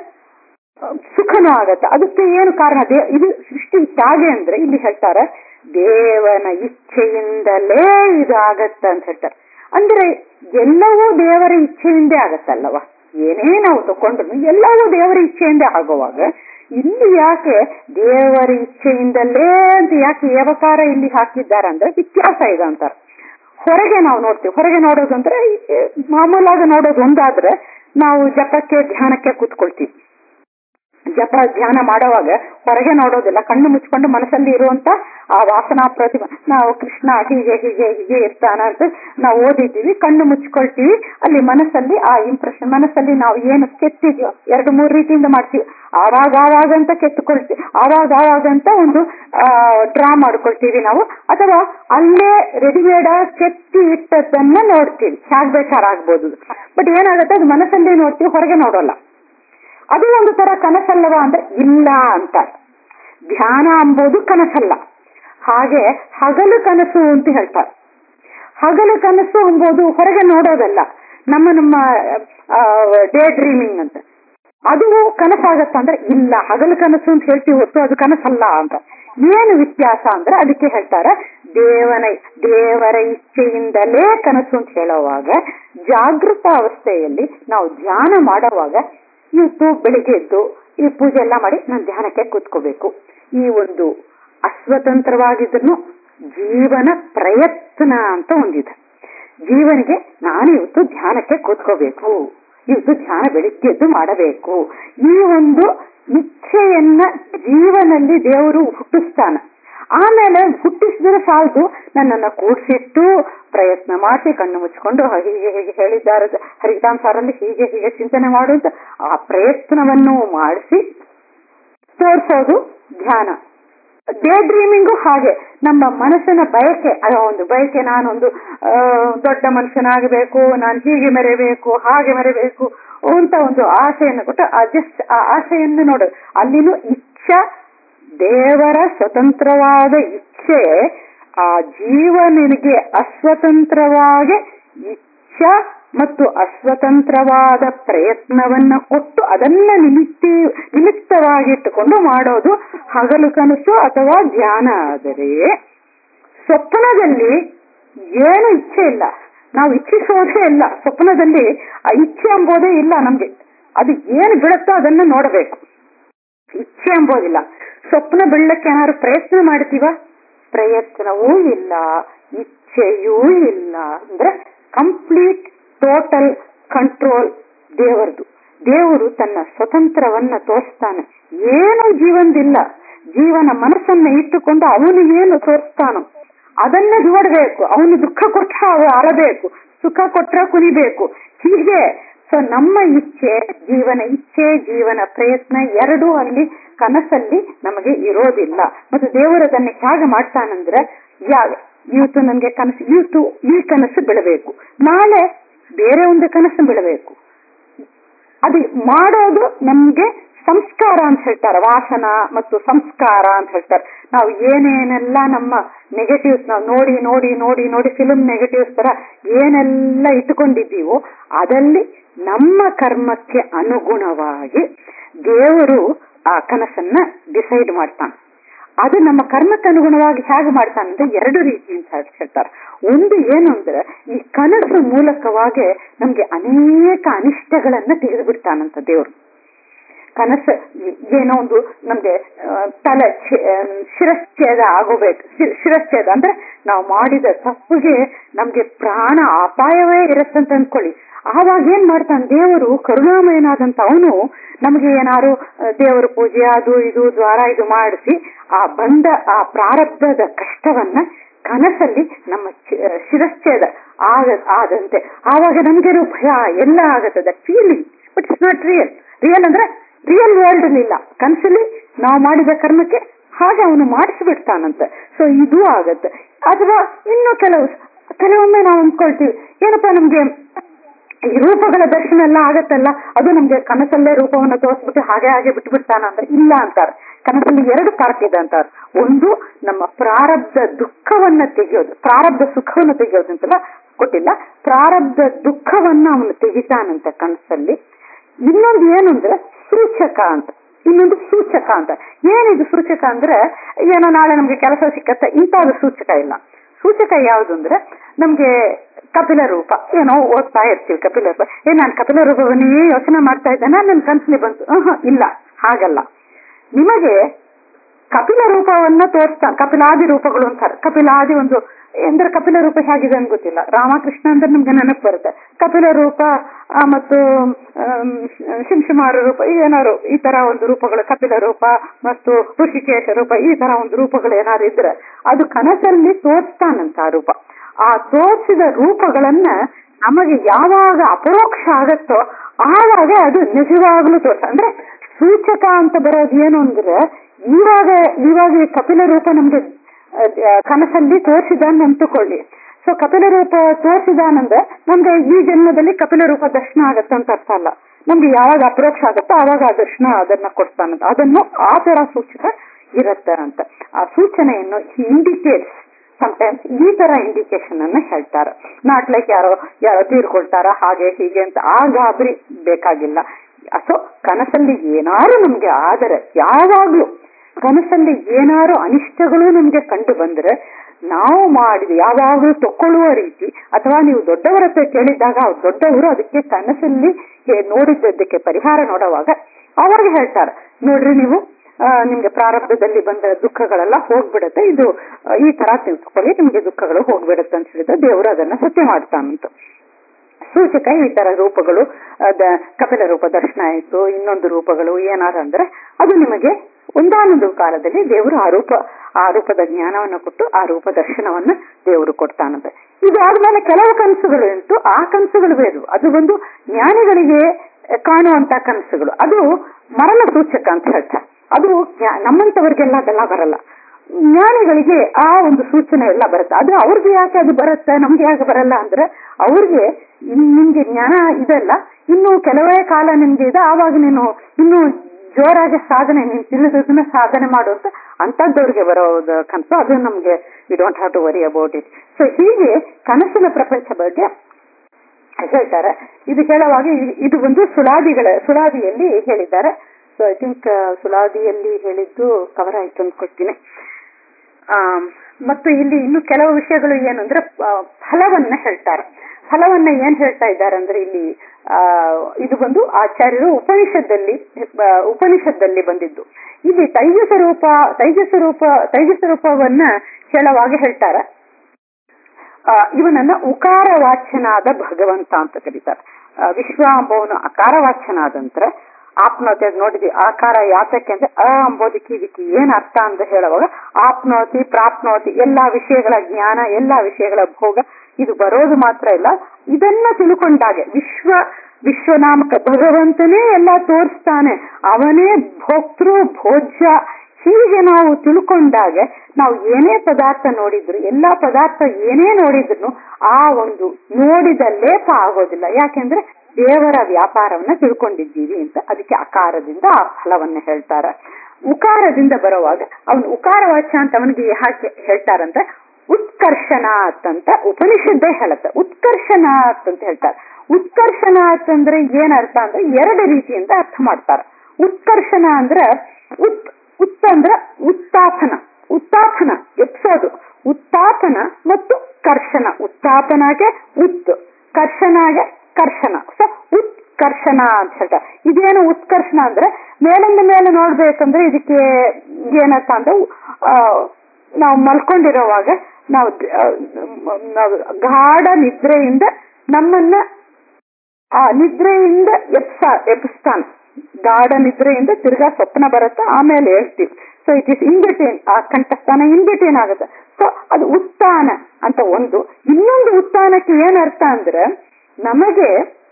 ಸುಖನೂ ಆಗತ್ತೆ ಅದಕ್ಕೆ ಏನು ಕಾರಣ ದೇ ಇದು ಸೃಷ್ಟಿ ಹೇಗೆ ಅಂದ್ರೆ ಇಲ್ಲಿ ಹೇಳ್ತಾರೆ ದೇವನ ಇಚ್ಛೆಯಿಂದಲೇ ಇದಾಗತ್ತ ಅಂತ ಹೇಳ್ತಾರೆ ಅಂದ್ರೆ ಎಲ್ಲವೂ ದೇವರ ಇಚ್ಛೆಯಿಂದೇ ಆಗತ್ತಲ್ಲವ ಏನೇ ನಾವು ತಕೊಂಡ್ರು ಎಲ್ಲವೂ ದೇವರ ಇಚ್ಛೆಯಿಂದ ಆಗುವಾಗ ಇಲ್ಲಿ ಯಾಕೆ ದೇವರ ಇಚ್ಛೆಯಿಂದಲೇ ಅಂತ ಯಾಕೆ ಏವಕಾರ ಇಲ್ಲಿ ಹಾಕಿದ್ದಾರೆ ಅಂದ್ರೆ ವ್ಯತ್ಯಾಸ ಇದೆ ಅಂತಾರೆ ಹೊರಗೆ ನಾವು ನೋಡ್ತೀವಿ ಹೊರಗೆ ನೋಡೋದು ಅಂದ್ರೆ ಈ ಮಾಮೂಲಾಗಿ ನೋಡೋದು ಒಂದಾದ್ರೆ ನಾವು ಜಪಕ್ಕೆ ಧ್ಯಾನಕ್ಕೆ ಕೂತ್ಕೊಳ್ತೀವಿ ಜಪ ಧ್ಯಾನ ಮಾಡುವಾಗ ಹೊರಗೆ ನೋಡೋದಿಲ್ಲ ಕಣ್ಣು ಮುಚ್ಕೊಂಡು ಮನಸ್ಸಲ್ಲಿ ಇರುವಂತ ಆ ವಾಸನಾ ಪ್ರತಿಮಾ ನಾವು ಕೃಷ್ಣ ಹೀಗೆ ಹೀಗೆ ಹೀಗೆ ಇರ್ತಾನ ಅಂತ ನಾವು ಓದಿದ್ದೀವಿ ಕಣ್ಣು ಮುಚ್ಕೊಳ್ತೀವಿ ಅಲ್ಲಿ ಮನಸ್ಸಲ್ಲಿ ಆ ಇಂಪ್ರೆಷನ್ ಮನಸ್ಸಲ್ಲಿ ನಾವು ಏನು ಕೆತ್ತಿದ್ಯೋ ಎರಡು ಮೂರು ರೀತಿಯಿಂದ ಮಾಡ್ತೀವಿ ಆವಾಗ ಆವಾಗ ಅಂತ ಕೆತ್ತುಕೊಳ್ತೀವಿ ಆವಾಗ ಆವಾಗ ಅಂತ ಒಂದು ಡ್ರಾ ಮಾಡ್ಕೊಳ್ತೀವಿ ನಾವು ಅಥವಾ ಅಲ್ಲೇ ರೆಡಿಮೇಡ್ ಕೆತ್ತಿ ಇಟ್ಟದ್ದನ್ನ ನೋಡ್ತೀವಿ ಹೇಗ್ ಬೇಕಾರಾಗ್ಬೋದು ಬಟ್ ಏನಾಗುತ್ತೆ ಅದು ಮನಸ್ಸಲ್ಲಿ ನೋಡ್ತೀವಿ ಹೊರಗೆ ನೋಡೋಲ್ಲ ಅದು ಒಂದು ತರ ಕನಸಲ್ಲವ ಅಂದ್ರೆ ಇಲ್ಲ ಅಂತ ಧ್ಯಾನ ಅಂಬೋದು ಕನಸಲ್ಲ ಹಾಗೆ ಹಗಲು ಕನಸು ಅಂತ ಹೇಳ್ತಾರೆ ಹಗಲು ಕನಸು ಎಂಬುದು ಹೊರಗೆ ನೋಡೋದಲ್ಲ ನಮ್ಮ ನಮ್ಮ ಡೇ ಡ್ರೀಮಿಂಗ್ ಅಂತ ಅದು ಕನಸಾಗತ್ತ ಅಂದ್ರೆ ಇಲ್ಲ ಹಗಲು ಕನಸು ಅಂತ ಹೇಳ್ತೀವಿ ಹೊತ್ತು ಅದು ಕನಸಲ್ಲ ಅಂತ ಏನು ವ್ಯತ್ಯಾಸ ಅಂದ್ರೆ ಅದಕ್ಕೆ ಹೇಳ್ತಾರೆ ದೇವನ ದೇವರ ಇಚ್ಛೆಯಿಂದಲೇ ಕನಸು ಅಂತ ಹೇಳುವಾಗ ಜಾಗೃತ ಅವಸ್ಥೆಯಲ್ಲಿ ನಾವು ಧ್ಯಾನ ಮಾಡುವಾಗ ಇವತ್ತು ಬೆಳಿಗ್ಗೆ ಎದ್ದು ಈ ಪೂಜೆ ಎಲ್ಲ ಮಾಡಿ ನಾನು ಧ್ಯಾನಕ್ಕೆ ಕೂತ್ಕೋಬೇಕು ಈ ಒಂದು ಅಸ್ವತಂತ್ರವಾಗಿದ್ರು ಜೀವನ ಪ್ರಯತ್ನ ಅಂತ ಒಂದಿದೆ ಜೀವನಿಗೆ ನಾನು ಇವತ್ತು ಧ್ಯಾನಕ್ಕೆ ಕೂತ್ಕೋಬೇಕು ಇವತ್ತು ಧ್ಯಾನ ಬೆಳಿಗ್ಗೆ ಎದ್ದು ಮಾಡಬೇಕು ಈ ಒಂದು ಇಚ್ಛೆಯನ್ನ ಜೀವನಲ್ಲಿ ದೇವರು ಹುಟ್ಟಿಸ್ತಾನ ಆಮೇಲೆ ಹುಟ್ಟಿಸಿದ್ರೆ ಸಾಲದು ನನ್ನನ್ನ ಕೂಡ್ಸಿಟ್ಟು ಪ್ರಯತ್ನ ಮಾಡಿಸಿ ಕಣ್ಣು ಮುಚ್ಕೊಂಡು ಹೀಗೆ ಹೀಗೆ ಹೇಳಿದ್ದಾರೆ ಹರಿತಾಮ್ ಸಾರಲ್ಲಿ ಹೀಗೆ ಹೀಗೆ ಚಿಂತನೆ ಮಾಡುವಂತ ಆ ಪ್ರಯತ್ನವನ್ನು ಮಾಡಿಸಿ ತೋರಿಸೋದು ಧ್ಯಾನ ಡೇ ಡ್ರೀಮಿಂಗು ಹಾಗೆ ನಮ್ಮ ಮನಸ್ಸಿನ ಬಯಕೆ ಅದ ಒಂದು ಬಯಕೆ ನಾನೊಂದು ದೊಡ್ಡ ಮನುಷ್ಯನಾಗಬೇಕು ನಾನು ಹೀಗೆ ಮೆರೆಬೇಕು ಹಾಗೆ ಮೆರೆಬೇಕು ಅಂತ ಒಂದು ಆಸೆಯನ್ನು ಕೊಟ್ಟು ಜಸ್ಟ್ ಆ ಆಸೆಯನ್ನು ನೋಡು ಅಲ್ಲಿನೂ ಇಚ್ಛಾ ದೇವರ ಸ್ವತಂತ್ರವಾದ ಇಚ್ಛೆ ಆ ಜೀವನಿಗೆ ಅಸ್ವತಂತ್ರವಾಗಿ ಇಚ್ಛಾ ಮತ್ತು ಅಸ್ವತಂತ್ರವಾದ ಪ್ರಯತ್ನವನ್ನ ಕೊಟ್ಟು ಅದನ್ನ ನಿಮಿತ್ತಿ ನಿಮಿತ್ತವಾಗಿಟ್ಟುಕೊಂಡು ಮಾಡೋದು ಹಗಲು ಕನಸು ಅಥವಾ ಧ್ಯಾನ ಆದರೆ ಸ್ವಪ್ನದಲ್ಲಿ ಏನು ಇಚ್ಛೆ ಇಲ್ಲ ನಾವು ಇಚ್ಛಿಸೋದೇ ಇಲ್ಲ ಸ್ವಪ್ನದಲ್ಲಿ ಆ ಇಚ್ಛೆ ಎಂಬುದೇ ಇಲ್ಲ ನಮ್ಗೆ ಅದು ಏನು ಬಿಡುತ್ತೋ ಅದನ್ನ ನೋಡಬೇಕು ಇಚ್ಛೆ ಎಂಬುದಿಲ್ಲ ಸ್ವಪ್ನ ಬೀಳಕ್ಕೆ ಏನಾದ್ರು ಪ್ರಯತ್ನ ಮಾಡ್ತೀವ ಪ್ರಯತ್ನವೂ ಇಲ್ಲ ಇಚ್ಛೆಯೂ ಇಲ್ಲ ಅಂದ್ರೆ ಕಂಪ್ಲೀಟ್ ಟೋಟಲ್ ಕಂಟ್ರೋಲ್ ದೇವರದು ದೇವರು ತನ್ನ ಸ್ವತಂತ್ರವನ್ನ ತೋರಿಸ್ತಾನೆ ಏನು ಜೀವನದಿಲ್ಲ ಜೀವನ ಮನಸ್ಸನ್ನ ಇಟ್ಟುಕೊಂಡು ಅವನು ಏನು ತೋರಿಸ್ತಾನೋ ಅದನ್ನ ನೋಡ್ಬೇಕು ಅವನು ದುಃಖ ಕೊಟ್ಟ ಅಳಬೇಕು ಸುಖ ಕೊಟ್ರ ಕುಣಿಬೇಕು ಹೀಗೆ ಸೊ ನಮ್ಮ ಇಚ್ಛೆ ಜೀವನ ಇಚ್ಛೆ ಜೀವನ ಪ್ರಯತ್ನ ಎರಡೂ ಅಲ್ಲಿ ಕನಸಲ್ಲಿ ನಮಗೆ ಇರೋದಿಲ್ಲ ಮತ್ತು ದೇವರು ಅದನ್ನ ಹೇಗೆ ಮಾಡ್ತಾನಂದ್ರೆ ಯಾವ ಇವತ್ತು ನನಗೆ ಕನಸು ಇವತ್ತು ಈ ಕನಸು ಬೆಳಬೇಕು ನಾಳೆ ಬೇರೆ ಒಂದು ಕನಸು ಬೆಳಬೇಕು ಅದು ಮಾಡೋದು ನಮ್ಗೆ ಸಂಸ್ಕಾರ ಅಂತ ಹೇಳ್ತಾರೆ ವಾಸನ ಮತ್ತು ಸಂಸ್ಕಾರ ಅಂತ ಹೇಳ್ತಾರೆ ನಾವು ಏನೇನೆಲ್ಲ ನಮ್ಮ ನೆಗೆಟಿವ್ಸ್ ನಾವು ನೋಡಿ ನೋಡಿ ನೋಡಿ ನೋಡಿ ಫಿಲ್ಮ್ ನೆಗೆಟಿವ್ಸ್ ತರ ಏನೆಲ್ಲ ಇಟ್ಟುಕೊಂಡಿದ್ದೀವೋ ಅದಲ್ಲಿ ನಮ್ಮ ಕರ್ಮಕ್ಕೆ ಅನುಗುಣವಾಗಿ ದೇವರು ಆ ಕನಸನ್ನ ಡಿಸೈಡ್ ಮಾಡ್ತಾನೆ ಅದು ನಮ್ಮ ಕರ್ಮಕ್ಕೆ ಅನುಗುಣವಾಗಿ ಹೇಗೆ ಮಾಡ್ತಾನಂದ್ರೆ ಎರಡು ರೀತಿ ಅಂತ ಹೇಳ್ತಾರೆ ಒಂದು ಏನು ಅಂದ್ರೆ ಈ ಕನಸು ಮೂಲಕವಾಗಿ ನಮ್ಗೆ ಅನೇಕ ಅನಿಷ್ಟಗಳನ್ನ ತೆಗೆದು ಬಿಡ್ತಾನಂತ ದೇವರು ಕನಸು ಏನೋ ಒಂದು ನಮ್ಗೆ ತಲೆ ಶಿರಶ್ಛೇದ ಆಗೋಬೇಕು ಶಿರಶ್ಛೇದ ಅಂದ್ರೆ ನಾವು ಮಾಡಿದ ತಪ್ಪಿಗೆ ನಮ್ಗೆ ಪ್ರಾಣ ಅಪಾಯವೇ ಇರತ್ತಂತ ಅನ್ಕೊಳ್ಳಿ ಆವಾಗ ಏನ್ ಮಾಡ್ತಾನೆ ದೇವರು ಕರುಣಾಮಯನಾದಂತ ಅವನು ನಮಗೆ ಏನಾರು ದೇವರ ಪೂಜೆ ಅದು ಇದು ದ್ವಾರ ಇದು ಮಾಡಿಸಿ ಆ ಬಂದ ಆ ಪ್ರಾರಬ್ಧದ ಕಷ್ಟವನ್ನ ಕನಸಲ್ಲಿ ನಮ್ಮ ಶಿರಶ್ಛೇದ ಆಗ ಆದಂತೆ ಆವಾಗ ನಮ್ಗೆ ಭಯ ಎಲ್ಲ ಆಗತ್ತದ feeling but it's not real real ಅಂದ್ರೆ ರಿಯಲ್ ವರ್ಲ್ಡ್ ಇಲ್ಲ ಕನಸಲ್ಲಿ ನಾವು ಮಾಡಿದ ಕರ್ಮಕ್ಕೆ ಹಾಗೆ ಅವನು ಮಾಡಿಸ್ಬಿಡ್ತಾನಂತೆ ಸೊ ಇದು ಆಗತ್ತೆ ಅಥವಾ ಇನ್ನು ಕೆಲವು ಕೆಲವೊಮ್ಮೆ ನಾವು ಅಂದ್ಕೊಳ್ತೀವಿ ಏನಪ್ಪಾ ನಮ್ಗೆ ಈ ರೂಪಗಳ ದರ್ಶನ ಎಲ್ಲ ಆಗತ್ತಲ್ಲ ಅದು ನಮ್ಗೆ ಕನಸಲ್ಲೇ ರೂಪವನ್ನ ತೋರಿಸ್ಬಿಟ್ಟು ಹಾಗೆ ಹಾಗೆ ಬಿಟ್ಬಿಡ್ತಾನ ಅಂದ್ರೆ ಇಲ್ಲ ಅಂತಾರೆ ಕನಸಲ್ಲಿ ಎರಡು ಪಾರ್ಟ್ ಇದೆ ಅಂತಾರೆ ಒಂದು ನಮ್ಮ ಪ್ರಾರಬ್ಧ ದುಃಖವನ್ನ ತೆಗೆಯೋದು ಪ್ರಾರಬ್ಧ ಸುಖವನ್ನು ತೆಗೆಯೋದು ಅಂತೆಲ್ಲ ಕೊಟ್ಟಿಲ್ಲ ಪ್ರಾರಬ್ಧ ದುಃಖವನ್ನ ಅವನು ತೆಗಿತಾನಂತ ಕನಸಲ್ಲಿ ಇನ್ನೊಂದು ಏನು ಅಂದ್ರೆ ಸೂಚಕ ಅಂತ ಇನ್ನೊಂದು ಸೂಚಕ ಅಂತ ಏನಿದು ಸೂಚಕ ಅಂದ್ರೆ ಏನೋ ನಾಳೆ ನಮ್ಗೆ ಕೆಲಸ ಸಿಕ್ಕತ್ತೆ ಇಂಥದ್ದು ಸೂಚಕ ಇಲ್ಲ ಸೂಚಕ ಯಾವುದು ಅಂದ್ರೆ ನಮ್ಗೆ ಕಪಿಲ ರೂಪ ಏನೋ ಓದ್ತಾ ಇರ್ತೀವಿ ಕಪಿಲ ರೂಪ ಏ ನಾನು ಕಪಿಲ ರೂಪವನ್ನೇ ಯೋಚನೆ ಮಾಡ್ತಾ ಇದ್ದೇನೆ ನನ್ನ ಕನ್ಸಲ್ಲಿ ಬಂತು ಇಲ್ಲ ಹಾಗಲ್ಲ ನಿಮಗೆ ಕಪಿಲ ರೂಪವನ್ನ ತೋರಿಸ್ತಾನೆ ಕಪಿಲಾದಿ ರೂಪಗಳು ಅಂತಾರೆ ಕಪಿಲಾದಿ ಒಂದು ಎಂದ್ರೆ ಕಪಿಲ ರೂಪ ಹೇಗಿದೆ ಅಂತ ಗೊತ್ತಿಲ್ಲ ರಾಮಕೃಷ್ಣ ಅಂದ್ರೆ ನಮ್ಗೆ ನೆನಪು ಬರುತ್ತೆ ಕಪಿಲ ರೂಪ ಆ, ಮತ್ತು ಆಮ್, ಶಿಂಶುಮಾರ ರೂಪ ಏನಾರು ಈ ತರ ಒಂದು ರೂಪಗಳು ಕಪಿಲ ರೂಪ ಮತ್ತು ಋಷಿಕೇಶ ರೂಪ ಈ ತರ ಒಂದು ರೂಪಗಳು ಏನಾದ್ರು ಇದ್ರೆ ಅದು ಕನಸಲ್ಲಿ ತೋರಿಸ್ತಾನಂತ ಆ ರೂಪ ಆ ತೋರಿಸಿದ ರೂಪಗಳನ್ನ ನಮಗೆ ಯಾವಾಗ ಅಪರೋಕ್ಷ ಆಗತ್ತೋ ಆವಾಗ ಅದು ನಿಜವಾಗ್ಲೂ ತೋರ್ಸ ಅಂದ್ರೆ ಸೂಚಕ ಅಂತ ಬರೋದು ಏನು ಅಂದ್ರೆ ಇವಾಗ ಇವಾಗ ಈ ಕಪಿಲ ರೂಪ ನಮ್ಗೆ ಅಹ್, ಕನಸಲ್ಲಿ ತೋರಿಸಿದಾನ್ ಅಂದುಕೊಳ್ಳಿ ಸೊ ಕಪಿಲ ರೂಪ ತೋರಿಸಿದಾನಂದ್ರೆ ನಮ್ಗೆ ಈ ಜನ್ಮದಲ್ಲಿ ಕಪಿಲ ರೂಪ ದರ್ಶನ ಆಗತ್ತೆ ಅಂತ ಅರ್ಥ ಅಲ್ಲ ನಮ್ಗೆ ಯಾವಾಗ ಅಪರೋಕ್ಷ ಆಗತ್ತೋ ಆವಾಗ ಆ ದರ್ಶನ ಅದನ್ನ ಕೊಡ್ತಾನಂತ ಅದನ್ನು ಆ ತರ ಸೂಚಕ ಇರತ್ತಾರಂತ ಆ ಸೂಚನೆಯನ್ನು ಇಂಡಿಕೇಟ್ಸ್ ಸಮಟೈಮ್ಸ್ ಈ ತರ ಇಂಡಿಕೇಶನ್ ಅನ್ನ ಹೇಳ್ತಾರೆ ನಾಟ್ ಲೈಕ್ ಯಾರೋ ಯಾರೋ ತೀರ್ಕೊಳ್ತಾರ ಹಾಗೆ ಹೀಗೆ ಅಂತ ಆ ಗಾಬರಿ ಬೇಕಾಗಿಲ್ಲ ಸೊ ಕನಸಲ್ಲಿ ಏನಾರು ನಮ್ಗೆ ಆದರೆ ಯಾವಾಗ್ಲೂ ಕನಸಲ್ಲಿ ಏನಾರು ಅನಿಷ್ಟಗಳು ನಮ್ಗೆ ಕಂಡು ಬಂದ್ರೆ ನಾವು ಮಾಡಿದ ಯಾವಾಗಲೂ ತಕೊಳ್ಳುವ ರೀತಿ ಅಥವಾ ನೀವು ದೊಡ್ಡವರ ಹತ್ರ ಕೇಳಿದಾಗ ಅವ್ರು ದೊಡ್ಡವರು ಅದಕ್ಕೆ ಕನಸಲ್ಲಿ ಹೇ- ನೋಡಿದ್ದಕ್ಕೆ ಪರಿಹಾರ ನೋಡುವಾಗ ಅವಾಗ ಹೇಳ್ತಾರೆ ನೋಡ್ರಿ ನೀವು ಆ, ನಿಮ್ಗೆ ಪ್ರಾರಬ್ಧದಲ್ಲಿ ಬಂದ ದುಃಖಗಳೆಲ್ಲ ಹೋಗ್ಬಿಡುತ್ತೆ ಇದು ಆ, ಈ ತರ ತಿಳ್ಕೊಳ್ಳಿ ನಿಮ್ಗೆ ದುಃಖಗಳು ಹೋಗ್ಬಿಡುತ್ತೆ ಅಂತ ಹೇಳಿದ್ರೆ ದೇವರು ಅದನ್ನ ಸತ್ಯ ಮಾಡ್ತಾನಂತ ಸೂಚಕ ಈ ತರ ರೂಪಗಳು ಅದ ಕಪಿಲ ರೂಪ ದರ್ಶನ ಆಯ್ತು ಇನ್ನೊಂದು ರೂಪಗಳು ಏನಾರ ಅಂದ್ರೆ ಅದು ನಿಮಗೆ ಒಂದಾನೊಂದು ಕಾಲದಲ್ಲಿ ದೇವರು ಆ ರೂಪ ಆ ರೂಪದ ಜ್ಞಾನವನ್ನು ಕೊಟ್ಟು ಆ ರೂಪ ದರ್ಶನವನ್ನ ದೇವರು ಕೊಡ್ತಾನಂತೆ ಇದು ಆದ್ಮೇಲೆ ಕೆಲವು ಕನಸುಗಳು ಉಂಟು ಆ ಕನಸುಗಳು ಬೇರು ಅದು ಒಂದು ಜ್ಞಾನಿಗಳಿಗೆ ಕಾಣುವಂತ ಕನಸುಗಳು ಅದು ಮರಣ ಸೂಚಕ ಅಂತ ಹೇಳ್ತಾರೆ ಅದು ಜ್ಞಾ- ನಮ್ಮಂತವರಿಗೆಲ್ಲ ಅದೆಲ್ಲ ಬರಲ್ಲ ಜ್ಞಾನಿಗಳಿಗೆ ಆ ಒಂದು ಸೂಚನೆ ಎಲ್ಲ ಬರುತ್ತೆ ಅದು ಅವ್ರಿಗೆ ಯಾಕೆ ಅದು ಬರುತ್ತೆ ನಮ್ಗೆ ಯಾಕೆ ಬರಲ್ಲ ಅಂದ್ರೆ ಅವ್ರಿಗೆ ಇನ್- ನಿಮ್ಗೆ ಜ್ಞಾನ ಇದೆಲ್ಲ ಇನ್ನು ಕೆಲವೇ ಕಾಲ ನಿಮ್ಗೆ ಇದೆ ಆವಾಗ ನೀನು ಇನ್ನು ಜೋರಾಗಿ ಸಾಧನೆ ನೀನು ತಿಳಿದದನ್ನ ಸಾಧನೆ ಮಾಡುವಂತ ಅಂತದ್ದವ್ರಿಗೆ ಬರೋದು ಕನಸು ಅದು ನಮ್ಗೆ we don't have to worry about it so ಹೀಗೆ ಕನಸಿನ ಪ್ರಪಂಚ ಬಗ್ಗೆ ಹೇಳ್ತಾರೆ ಇದು ಹೇಳುವಾಗ ಇ- ಇದು ಒಂದು ಸುಳಾದಿಗಳ ಸುಳಾದಿಯಲ್ಲಿ ಹೇಳಿದ್ದಾರೆ ಸೊ ಐ ಥಿಂಕ್ ಸುಳಾದಿಯಲ್ಲಿ ಹೇಳಿದ್ದು ಕವರ್ ಆಯ್ತು ಅಂದ್ಕೊಳ್ತೀನಿ ಆಮ್, ಮತ್ತು ಇಲ್ಲಿ ಇನ್ನು ಕೆಲವು ವಿಷಯಗಳು ಏನು ಅಂದ್ರೆ ಆ, ಫಲವನ್ನ ಹೇಳ್ತಾರೆ ಫಲವನ್ನ ಏನ್ ಹೇಳ್ತಾ ಇದ್ದಾರೆ ಅಂದ್ರೆ ಇಲ್ಲಿ ಆ ಇದು ಬಂದು ಆಚಾರ್ಯರು ಉಪನಿಷತ್ತಲ್ಲಿ ಆ, ಉಪನಿಷತ್ತಲ್ಲಿ ಬಂದಿದ್ದು ಇಲ್ಲಿ ತೈಜಸ ರೂಪ ತೈಜಸ ರೂಪ ತೈಜಸ ರೂಪವನ್ನ ಹೇಳುವಾಗ ಹೇಳ್ತಾರೆ ಆ, ಇವನನ್ನ ಉಕಾರ ವಾಚ್ಯನಾದ ಭಗವಂತ ಅಂತ ಕರೀತಾರೆ ಆ, ವಿಶ್ವಾಂಬವನು ಅಕಾರ ವಾಚ್ಯನಾದಂತ್ರ ಆಪ್ನೋತಿ ಅದ್ ನೋಡಿದ್ವಿ ಆಕಾರ ಯಾತಕ್ಕೆ ಅಂದ್ರೆ ಅ ಅಂಬೋದಕ್ಕೆ ಇದಕ್ಕೆ ಏನ್ ಅರ್ಥ ಅಂತ ಹೇಳುವಾಗ ಆಪ್ನೋತಿ ಪ್ರಾಪ್ನೋತಿ ಎಲ್ಲಾ ವಿಷಯಗಳ ಜ್ಞಾನ ಎಲ್ಲಾ ವಿಷಯಗಳ ಭೋಗ ಇದು ಬರೋದು ಮಾತ್ರ ಇಲ್ಲ ಇದನ್ನ ತಿಳ್ಕೊಂಡಾಗೆ ವಿಶ್ವ ವಿಶ್ವನಾಮಕ ಭಗವಂತನೇ ಎಲ್ಲ ತೋರಿಸ್ತಾನೆ ಅವನೇ ಭೋಕ್ತೃ ಭೋಜ್ಯ ಹೀಗೆ ನಾವು ತಿಳ್ಕೊಂಡಾಗ ನಾವು ಏನೇ ಪದಾರ್ಥ ನೋಡಿದ್ರು ಎಲ್ಲಾ ಪದಾರ್ಥ ಏನೇ ನೋಡಿದ್ರು ಆ ಒಂದು ನೋಡಿದ ಲೇಪ ಆಗೋದಿಲ್ಲ ಯಾಕೆಂದ್ರೆ ದೇವರ ವ್ಯಾಪಾರವನ್ನ ತಿಳ್ಕೊಂಡಿದ್ದೀವಿ ಅಂತ ಅದಕ್ಕೆ ಅಕಾರದಿಂದ ಆ ಫಲವನ್ನ ಹೇಳ್ತಾರೆ ಉಕಾರದಿಂದ ಬರುವಾಗ ಅವನು ಉಕಾರ ವಾಚ್ಯ ಅಂತ ಅವನಿಗೆ ಹಾಕಿ ಹೇಳ್ತಾರಂತೆ ಉತ್ಕರ್ಷನಾಥ್ ಅಂತ ಉಪನಿಷದ್ದೇ ಹೇಳುತ್ತೆ ಉತ್ಕರ್ಷನಾಥ್ ಅಂತ ಹೇಳ್ತಾರೆ ಉತ್ಕರ್ಷನಾಥ್ ಅಂದ್ರೆ ಏನ್ ಅರ್ಥ ಅಂದ್ರೆ ಎರಡು ರೀತಿಯಿಂದ ಅರ್ಥ ಮಾಡ್ತಾರೆ ಉತ್ಕರ್ಷಣ ಅಂದ್ರೆ ಉತ್ ಉತ್ ಅಂದ್ರ ಉತ್ತಾಪನ ಉತ್ತಾಪನ ಎಪ್ಸೋದು ಉತ್ತಾಪನ ಮತ್ತು ಕರ್ಷಣ ಉತ್ತಾಪನಾಗೆ ಉತ್ ಕರ್ಷಣಾಗೆ ಕರ್ಷಣ ಸೊ ಉತ್ಕರ್ಷಣ ಅಂತ ಹೇಳ್ತಾರೆ ಇದೇನು ಉತ್ಕರ್ಷಣ ಅಂದ್ರೆ ಮೇಲಿಂದ ಮೇಲೆ ನೋಡ್ಬೇಕಂದ್ರೆ ಇದಕ್ಕೆ ಏನರ್ಥ ಅಂದ್ರೆ ಆ, ನಾವು ಮಲ್ಕೊಂಡಿರೋವಾಗ ನಾವು ಆ, ನಾವು ಗಾಢ ನಿದ್ರೆಯಿಂದ ನಮ್ಮನ್ನ ಆ ನಿದ್ರೆಯಿಂದ ಎಪ್ಸ ಎಬ್ಸ್ತಾನೆ ಗಾಢ ನಿದ್ರೆಯಿಂದ ತಿರ್ಗಾ ಸ್ವಪ್ನ ಬರುತ್ತೆ ಆಮೇಲೆ ಹೇಳ್ತೀವಿ ಸೊ ಇಟ್ ಇಸ್ ಇನ್ಬಿಟೇನ್ ಆ ಕಂಠಸ್ಥಾನ ಇನ್ಬಿಟೇನ್ ಆಗುತ್ತೆ ಸೊ ಅದು ಉತ್ಥಾನ ಅಂತ ಒಂದು ಇನ್ನೊಂದು ಉತ್ಥಾನಕ್ಕೆ ಏನ್ ಅರ್ಥ ಅಂದ್ರೆ ನಮಗೆ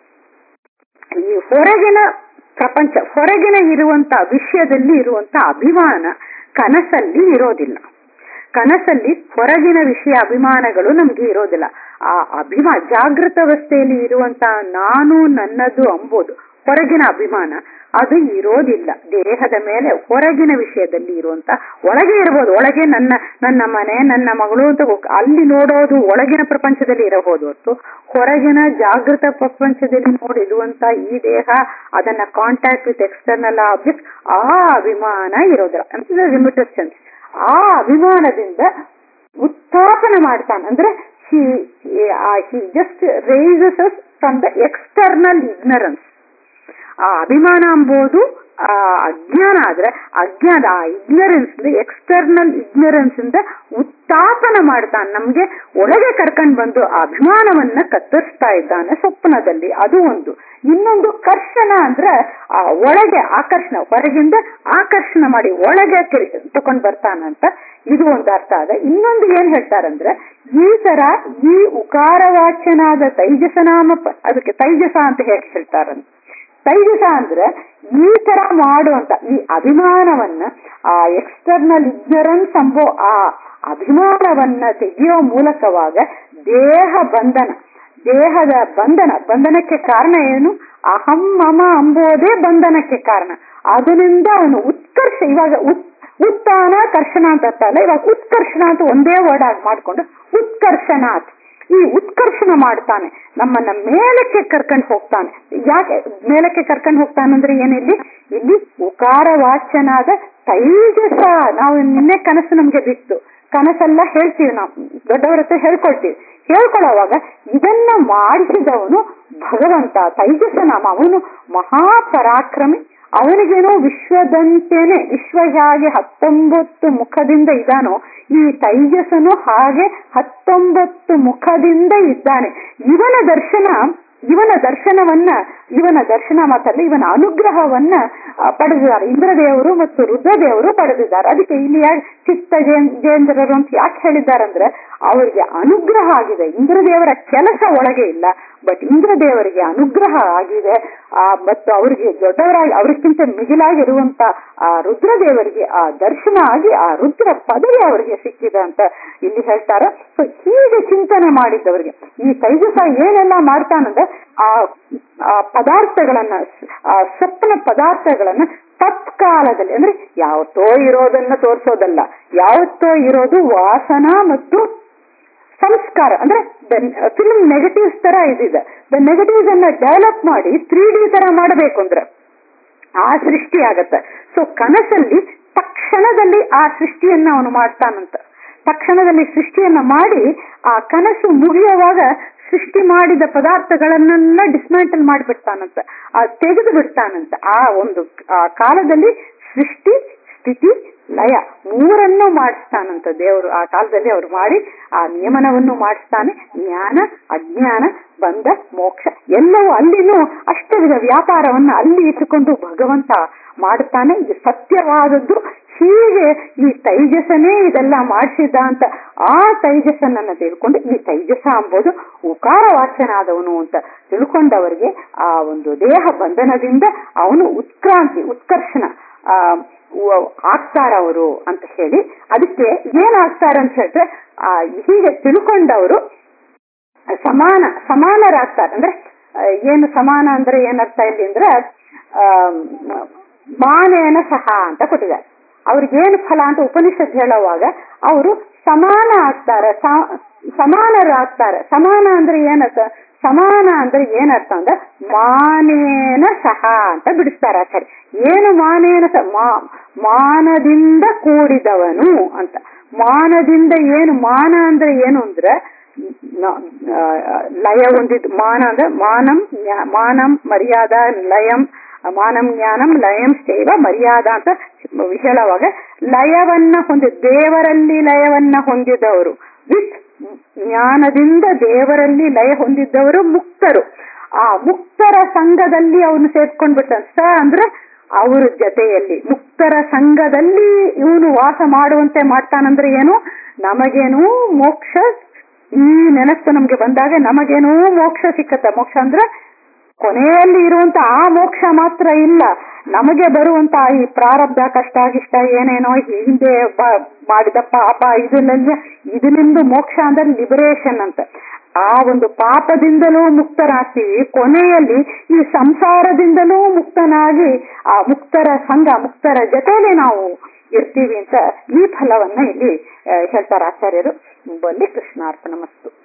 ಈ ಹೊರಗಿನ ಪ್ರಪಂಚ ಹೊರಗಿನ ಇರುವಂತ ವಿಷಯದಲ್ಲಿ ಇರುವಂತ ಅಭಿಮಾನ ಕನಸಲ್ಲಿ ಇರೋದಿಲ್ಲ ಕನಸಲ್ಲಿ ಹೊರಗಿನ ವಿಷಯ ಅಭಿಮಾನಗಳು ನಮ್ಗೆ ಇರೋದಿಲ್ಲ ಆ ಅಭಿಮಾನ ಜಾಗೃತ ಅವಸ್ಥೆಯಲ್ಲಿ ಇರುವಂತ ನಾನು ನನ್ನದು ಅಂಬೋದು ಹೊರಗಿನ ಅಭಿಮಾನ ಅದು ಇರೋದಿಲ್ಲ ದೇಹದ ಮೇಲೆ ಹೊರಗಿನ ವಿಷಯದಲ್ಲಿ ಇರುವಂತ ಒಳಗೆ ಇರಬಹುದು ಒಳಗೆ ನನ್ನ ನನ್ನ ಮನೆ ನನ್ನ ಮಗಳು ಅಂತ ಹೋಗ್- ಅಲ್ಲಿ ನೋಡೋದು ಒಳಗಿನ ಪ್ರಪಂಚದಲ್ಲಿ ಇರಬಹುದು ಹೊತ್ತು ಹೊರಗಿನ ಜಾಗೃತ ಪ್ರಪಂಚದಲ್ಲಿ ನೋಡಿರುವಂತ ಈ ದೇಹ ಅದನ್ನ ಕಾಂಟ್ಯಾಕ್ಟ್ ವಿತ್ ಎಕ್ಸ್ಟರ್ನಲ್ ಆಬ್ಜೆಕ್ಟ್ ಆ ಅಭಿಮಾನ ಇರೋದಿಲ್ಲ ಅಂದ್ರೆ ಲಿಮಿಟೆಡ್ ಸೆನ್ಸ್ ಆ ಅಭಿಮಾನದಿಂದ ಉತ್ಥಾಪನ ಮಾಡ್ತಾನೆ ಅಂದ್ರೆ he just rises from the external ignorance ಆ ಅಭಿಮಾನ ಎಂಬುದು ಆ ಅಜ್ಞಾನ ಆದ್ರೆ ಅಜ್ಞಾನ ಆ ಇಗ್ನರೆನ್ಸ್ ಎಕ್ಸ್ಟರ್ನಲ್ ಇಗ್ನರೆನ್ಸ್ ಇಂದ ಉತ್ತಾಪನ ಮಾಡ್ತಾನೆ ನಮ್ಗೆ ಒಳಗೆ ಕರ್ಕೊಂಡ್ ಬಂದು ಆ ಅಭಿಮಾನವನ್ನ ಕತ್ತರಿಸ್ತಾ ಇದ್ದಾನೆ ಸ್ವಪ್ನದಲ್ಲಿ ಅದು ಒಂದು ಇನ್ನೊಂದು ಕರ್ಷಣ ಅಂದ್ರೆ ಆ ಒಳಗೆ ಆಕರ್ಷಣ ಹೊರಗಿಂದ ಆಕರ್ಷಣ ಮಾಡಿ ಒಳಗೆ ತಕೊಂಡ್ ಬರ್ತಾನಂತ ಇದು ಒಂದು ಅರ್ಥ ಅದ ಇನ್ನೊಂದು ಏನ್ ಹೇಳ್ತಾರಂದ್ರೆ ಈ ತರ ಈ ಉಕಾರವಾಚ್ಯನಾದ ತೈಜಸನಾಮ ಪ- ಅದಕ್ಕೆ ತೈಜಸ ಅಂತ ಹೇಳಿ ಹೇಳ್ತಾರಂತ ತೈಜಸ ಅಂದ್ರೆ ಈ ತರ ಮಾಡುವಂತ ಈ ಅಭಿಮಾನವನ್ನ ಆ ಎಕ್ಸ್ಟರ್ನಲ್ ಇಗ್ನರೆನ್ಸ್ ಎಂಬೋ ಆ ಅಭಿಮಾನವನ್ನ ತೆಗೆಯೋ ಮೂಲಕವಾಗ ದೇಹ ಬಂಧನ ದೇಹದ ಬಂಧನ ಬಂಧನಕ್ಕೆ ಕಾರಣ ಏನು ಅಹಂ ಮಮ ಅಂಬೋದೇ ಬಂಧನಕ್ಕೆ ಕಾರಣ ಅದರಿಂದ ಅವನು ಉತ್ಕರ್ಷ ಇವಾಗ ಉತ್ ಉತ್ಥಾನ ಕರ್ಷಣ ಅಂತ ಅರ್ಥ ಅಲ್ಲ ಇವಾಗ ಉತ್ಕರ್ಷಣ ಅಂತ ಒಂದೇ ವರ್ಡ್ ಆಗಿ ಮಾಡ್ಕೊಂಡು ಉತ್ಕರ್ಷಣಾತ್ ಈ ಉತ್ಕರ್ಷಣ ಮಾಡ್ತಾನೆ ನಮ್ಮನ್ನ ಮೇಲಕ್ಕೆ ಕರ್ಕೊಂಡು ಹೋಗ್ತಾನೆ ಯಾಕೆ ಮೇಲಕ್ಕೆ ಕರ್ಕೊಂಡು ಹೋಗ್ತಾನಂದ್ರೆ ಏನಿಲ್ಲಿ ಇಲ್ಲಿ ಉಕಾರವಾಚ್ಯನಾದ ತೈಜಸ ನಾವು ನಿನ್ನೆ ಕನಸು ನಮ್ಗೆ ಬಿತ್ತು ಕನಸೆಲ್ಲ ಹೇಳ್ತೀವಿ ನಾವು ದೊಡ್ಡವರ ಹತ್ರ ಹೇಳ್ಕೊಳ್ತೀವಿ ಹೇಳ್ಕೊಳ್ಳೋವಾಗ ಇದನ್ನ ಮಾಡಿಸಿದವನು ಭಗವಂತ ತೈಜಸ ನಾಮ ಅವನು ಮಹಾಪರಾಕ್ರಮಿ ಅವನಿಗೇನೋ ವಿಶ್ವದಂತೆನೆ ವಿಶ್ವ ಹೇಗೆ ಹತ್ತೊಂಬತ್ತು ಮುಖದಿಂದ ಇದ್ದಾನೋ ಈ ತೈಜಸನು ಹಾಗೆ ಹತ್ತೊಂಬತ್ತು ಮುಖದಿಂದ ಇದ್ದಾನೆ ಇವನ ದರ್ಶನ ಇವನ ದರ್ಶನವನ್ನ ಇವನ ದರ್ಶನ ಮಾತಲ್ಲ ಇವನ ಅನುಗ್ರಹವನ್ನ ಆ, ಪಡೆದಿದ್ದಾರೆ ಇಂದ್ರದೇವರು ಮತ್ತು ರುದ್ರದೇವರು ಪಡೆದಿದ್ದಾರೆ ಅದಕ್ಕೆ ಇಲ್ಲಿ ಯಾಕೆ ಚಿತ್ತ ಜೇನ್- ಜೇಂದ್ರರು ಅಂತ ಯಾಕೆ ಹೇಳಿದ್ದಾರಂದ್ರೆ ಅವರಿಗೆ ಅನುಗ್ರಹ ಆಗಿದೆ ಇಂದ್ರದೇವರ ಕೆಲಸ ಒಳಗೆ ಇಲ್ಲ ಬಟ್ ಇಂದ್ರದೇವರಿಗೆ ಅನುಗ್ರಹ ಆಗಿದೆ ಆ ಮತ್ತು ಅವರಿಗೆ ದೊಡ್ಡವರಾಗಿ ಅವರಿಗಿಂತ ಮಿಗಿಲಾಗಿರುವಂತ ಆ ರುದ್ರದೇವರಿಗೆ ಆ ದರ್ಶನ ಆಗಿ ಆ ರುದ್ರ ಪದವಿ ಅವರಿಗೆ ಸಿಕ್ಕಿದೆ ಅಂತ ಇಲ್ಲಿ ಹೇಳ್ತಾರೆ ಸೊ ಹೀಗೆ ಚಿಂತನೆ ಮಾಡಿದ್ದವರಿಗೆ ಈ ತೈಜಸ ಏನೆಲ್ಲ ಮಾಡ್ತಾನಂದ್ರೆ ಆ ಆ ಪದಾರ್ಥಗಳನ್ನ ಆ ಸ್ವಪ್ನ ಪದಾರ್ಥಗಳನ್ನ ತತ್ಕಾಲದಲ್ಲಿ ಅಂದ್ರೆ ಯಾವತ್ತೋ ಇರೋದನ್ನ ತೋರಿಸೋದಲ್ಲ ಯಾವತ್ತೋ ಇರೋದು ವಾಸನ ಮತ್ತು ಸಂಸ್ಕಾರ ಅಂದ್ರೆ ಫಿಲ್ಮ್ ನೆಗೆಟಿವ್ಸ್ ತರ ಇದಿದೆ ದ ನೆಗೆಟಿವ್ಸ್ ಅನ್ನ ಡೆವಲಪ್ ಮಾಡಿ ತ್ರೀ ಡಿ ತರ ಮಾಡಬೇಕು ಅಂದ್ರೆ ಆ ಸೃಷ್ಟಿ ಆಗತ್ತೆ ಸೊ ಕನಸಲ್ಲಿ ತಕ್ಷಣದಲ್ಲಿ ಆ ಸೃಷ್ಟಿಯನ್ನ ಅವನು ಮಾಡ್ತಾನಂತ ತಕ್ಷಣದಲ್ಲಿ ಸೃಷ್ಟಿಯನ್ನ ಮಾಡಿ ಆ ಕನಸು ಮುಗಿಯುವಾಗ ಸೃಷ್ಟಿ ಮಾಡಿದ ಪದಾರ್ಥಗಳನ್ನೆಲ್ಲ ಡಿಸ್ಮ್ಯಾಂಟಲ್ ಮಾಡಿಬಿಡ್ತಾನಂತ ಆ ತೆಗೆದು ಬಿಡ್ತಾನಂತ ಆ ಒಂದು ಆ ಕಾಲದಲ್ಲಿ ಸೃಷ್ಟಿ ಸ್ಥಿತಿ ಲಯ ಮೂರನ್ನು ಮಾಡಿಸ್ತಾನಂತ ದೇವರು ಆ ಕಾಲದಲ್ಲಿ ಅವರು ಮಾಡಿ ಆ ನಿಯಮನವನ್ನು ಮಾಡಿಸ್ತಾನೆ ಜ್ಞಾನ ಅಜ್ಞಾನ ಬಂಧ ಮೋಕ್ಷ ಎಲ್ಲವೂ ಅಲ್ಲಿನೂ ಅಷ್ಟವಿಧ ವ್ಯಾಪಾರವನ್ನ ಅಲ್ಲಿ ಇಟ್ಟುಕೊಂಡು ಭಗವಂತ ಮಾಡುತ್ತಾನೆ ಇದು ಸತ್ಯವಾದದ್ದು ಹೀಗೆ ಈ ತೈಜಸನೇ ಇದೆಲ್ಲ ಮಾಡಿಸಿದ್ದ ಅಂತ ಆ ತೈಜಸನನ್ನ ತಿಳ್ಕೊಂಡು ಈ ತೈಜಸ ಎಂಬುದು ಉಕಾರವಾಚ್ಯನಾದವನು ಅಂತ ತಿಳ್ಕೊಂಡವರಿಗೆ ಆ ಒಂದು ದೇಹ ಬಂಧನದಿಂದ ಅವನು ಉತ್ಕ್ರಾಂತಿ ಉತ್ಕರ್ಷಣ ಆ ವ- ಆಗ್ತಾರವರು ಅಂತ ಹೇಳಿ ಅದಕ್ಕೆ ಏನಾಗ್ತಾರೆ ಅಂತ ಹೇಳಿದ್ರೆ ಆ ಹೀಗೆ ತಿಳ್ಕೊಂಡವರು ಸಮಾನ ಸಮಾನರಾಗ್ತಾರೆ ಅಂದ್ರೆ ಆ, ಏನು ಸಮಾನ ಅಂದ್ರೆ ಏನರ್ಥ ಇಲ್ಲಿ ಅಂದ್ರೆ ಆ, ಮ- ಮಾನೇನ ಸಹ ಅಂತ ಕೊಟ್ಟಿದ್ದಾರೆ ಅವ್ರಿಗೇನು ಫಲ ಅಂತ ಉಪನಿಷತ್ ಹೇಳುವಾಗ ಅವರು ಸಮಾನ ಆಗ್ತಾರೆ ಸ- ಸಮಾನರಾಗ್ತಾರೆ ಸಮಾನ ಅಂದ್ರೆ ಏನರ್ಥ ಸಮಾನ ಅಂದ್ರೆ ಏನರ್ಥ ಅಂದ್ರೆ ಮಾನೇನ ಸಹ ಅಂತ ಬಿಡಿಸ್ತಾರೆ ಆಚಾರ್ಯ ಏನು ಮಾನೇನ ಸಹ ಮಾ- ಮಾನದಿಂದ ಕೂಡಿದವನು ಅಂತ ಮಾನದಿಂದ ಏನು ಮಾನ ಅಂದ್ರೆ ಏನು ಅಂದ್ರೆ ನ- ಆ, ಲಯ ಹೊಂದಿದ್ ಮಾನ ಅಂದ್ರೆ ಮಾನಂ ಜ್ಞಾ- ಮಾನಂ ಮರ್ಯಾದ ಲಯಂ ಮಾನಂ ಜ್ಞಾನಂ ಲಯಂ ಸೇವ ಮರ್ಯಾದ ಅಂತ ಹೇಳುವಾಗ ಲಯವನ್ನ ಹೊಂದಿ ದೇವರಲ್ಲಿ ಲಯವನ್ನ ಹೊಂದಿದವರು ವಿತ್ ಜ್ಞಾನದಿಂದ ದೇವರಲ್ಲಿ ಲಯ ಹೊಂದಿದ್ದವರು ಮುಕ್ತರು ಆ ಮುಕ್ತರ ಸಂಘದಲ್ಲಿ ಅವನು ಸೇರ್ಕೊಂಡ್ಬಿಡ್ತಾನೆ ಸ ಅಂದ್ರೆ ಅವ್ರ ಜೊತೆಯಲ್ಲಿ ಮುಕ್ತರ ಸಂಘದಲ್ಲಿ ಇವನು ವಾಸ ಮಾಡುವಂತೆ ಮಾಡ್ತಾನಂದ್ರೆ ಏನು ನಮಗೇನು ಮೋಕ್ಷ ಈ ನೆನಪು ನಮ್ಗೆ ಬಂದಾಗ ನಮಗೇನೋ ಮೋಕ್ಷ ಸಿಕ್ಕತ್ತ ಮೋಕ್ಷ ಅಂದ್ರೆ ಕೊನೆಯಲ್ಲಿ ಇರುವಂತ ಆ ಮೋಕ್ಷ ಮಾತ್ರ ಇಲ್ಲ ನಮಗೆ ಬರುವಂತ ಈ ಪ್ರಾರಬ್ಧ ಕಷ್ಟ ಗಿಷ್ಟ ಏನೇನೋ ಹಿಂದೆ ಬ- ಮಾಡಿದ ಪಾಪ ಇದನ್ನೆಲ್ಲ ಇದರಿಂದ ಮೋಕ್ಷ ಅಂದ್ರೆ ಲಿಬರೇಷನ್ ಅಂತ ಆ ಒಂದು ಪಾಪದಿಂದಲೂ ಮುಕ್ತರಾಗ್ತೀವಿ ಕೊನೆಯಲ್ಲಿ ಈ ಸಂಸಾರದಿಂದಲೂ ಮುಕ್ತನಾಗಿ ಆ ಮುಕ್ತರ ಸಂಘ ಮುಕ್ತರ ಜೊತೆಯಲ್ಲಿ ನಾವು ಇರ್ತೀವಿ ಅಂತ ಈ ಫಲವನ್ನ ಇಲ್ಲಿ ಆ, ಹೇಳ್ತಾರೆ ಆಚಾರ್ಯರು ಬಲ್ಲಿ ಕೃಷ್ಣಾರ್ಪಣ ಮಸ್ತು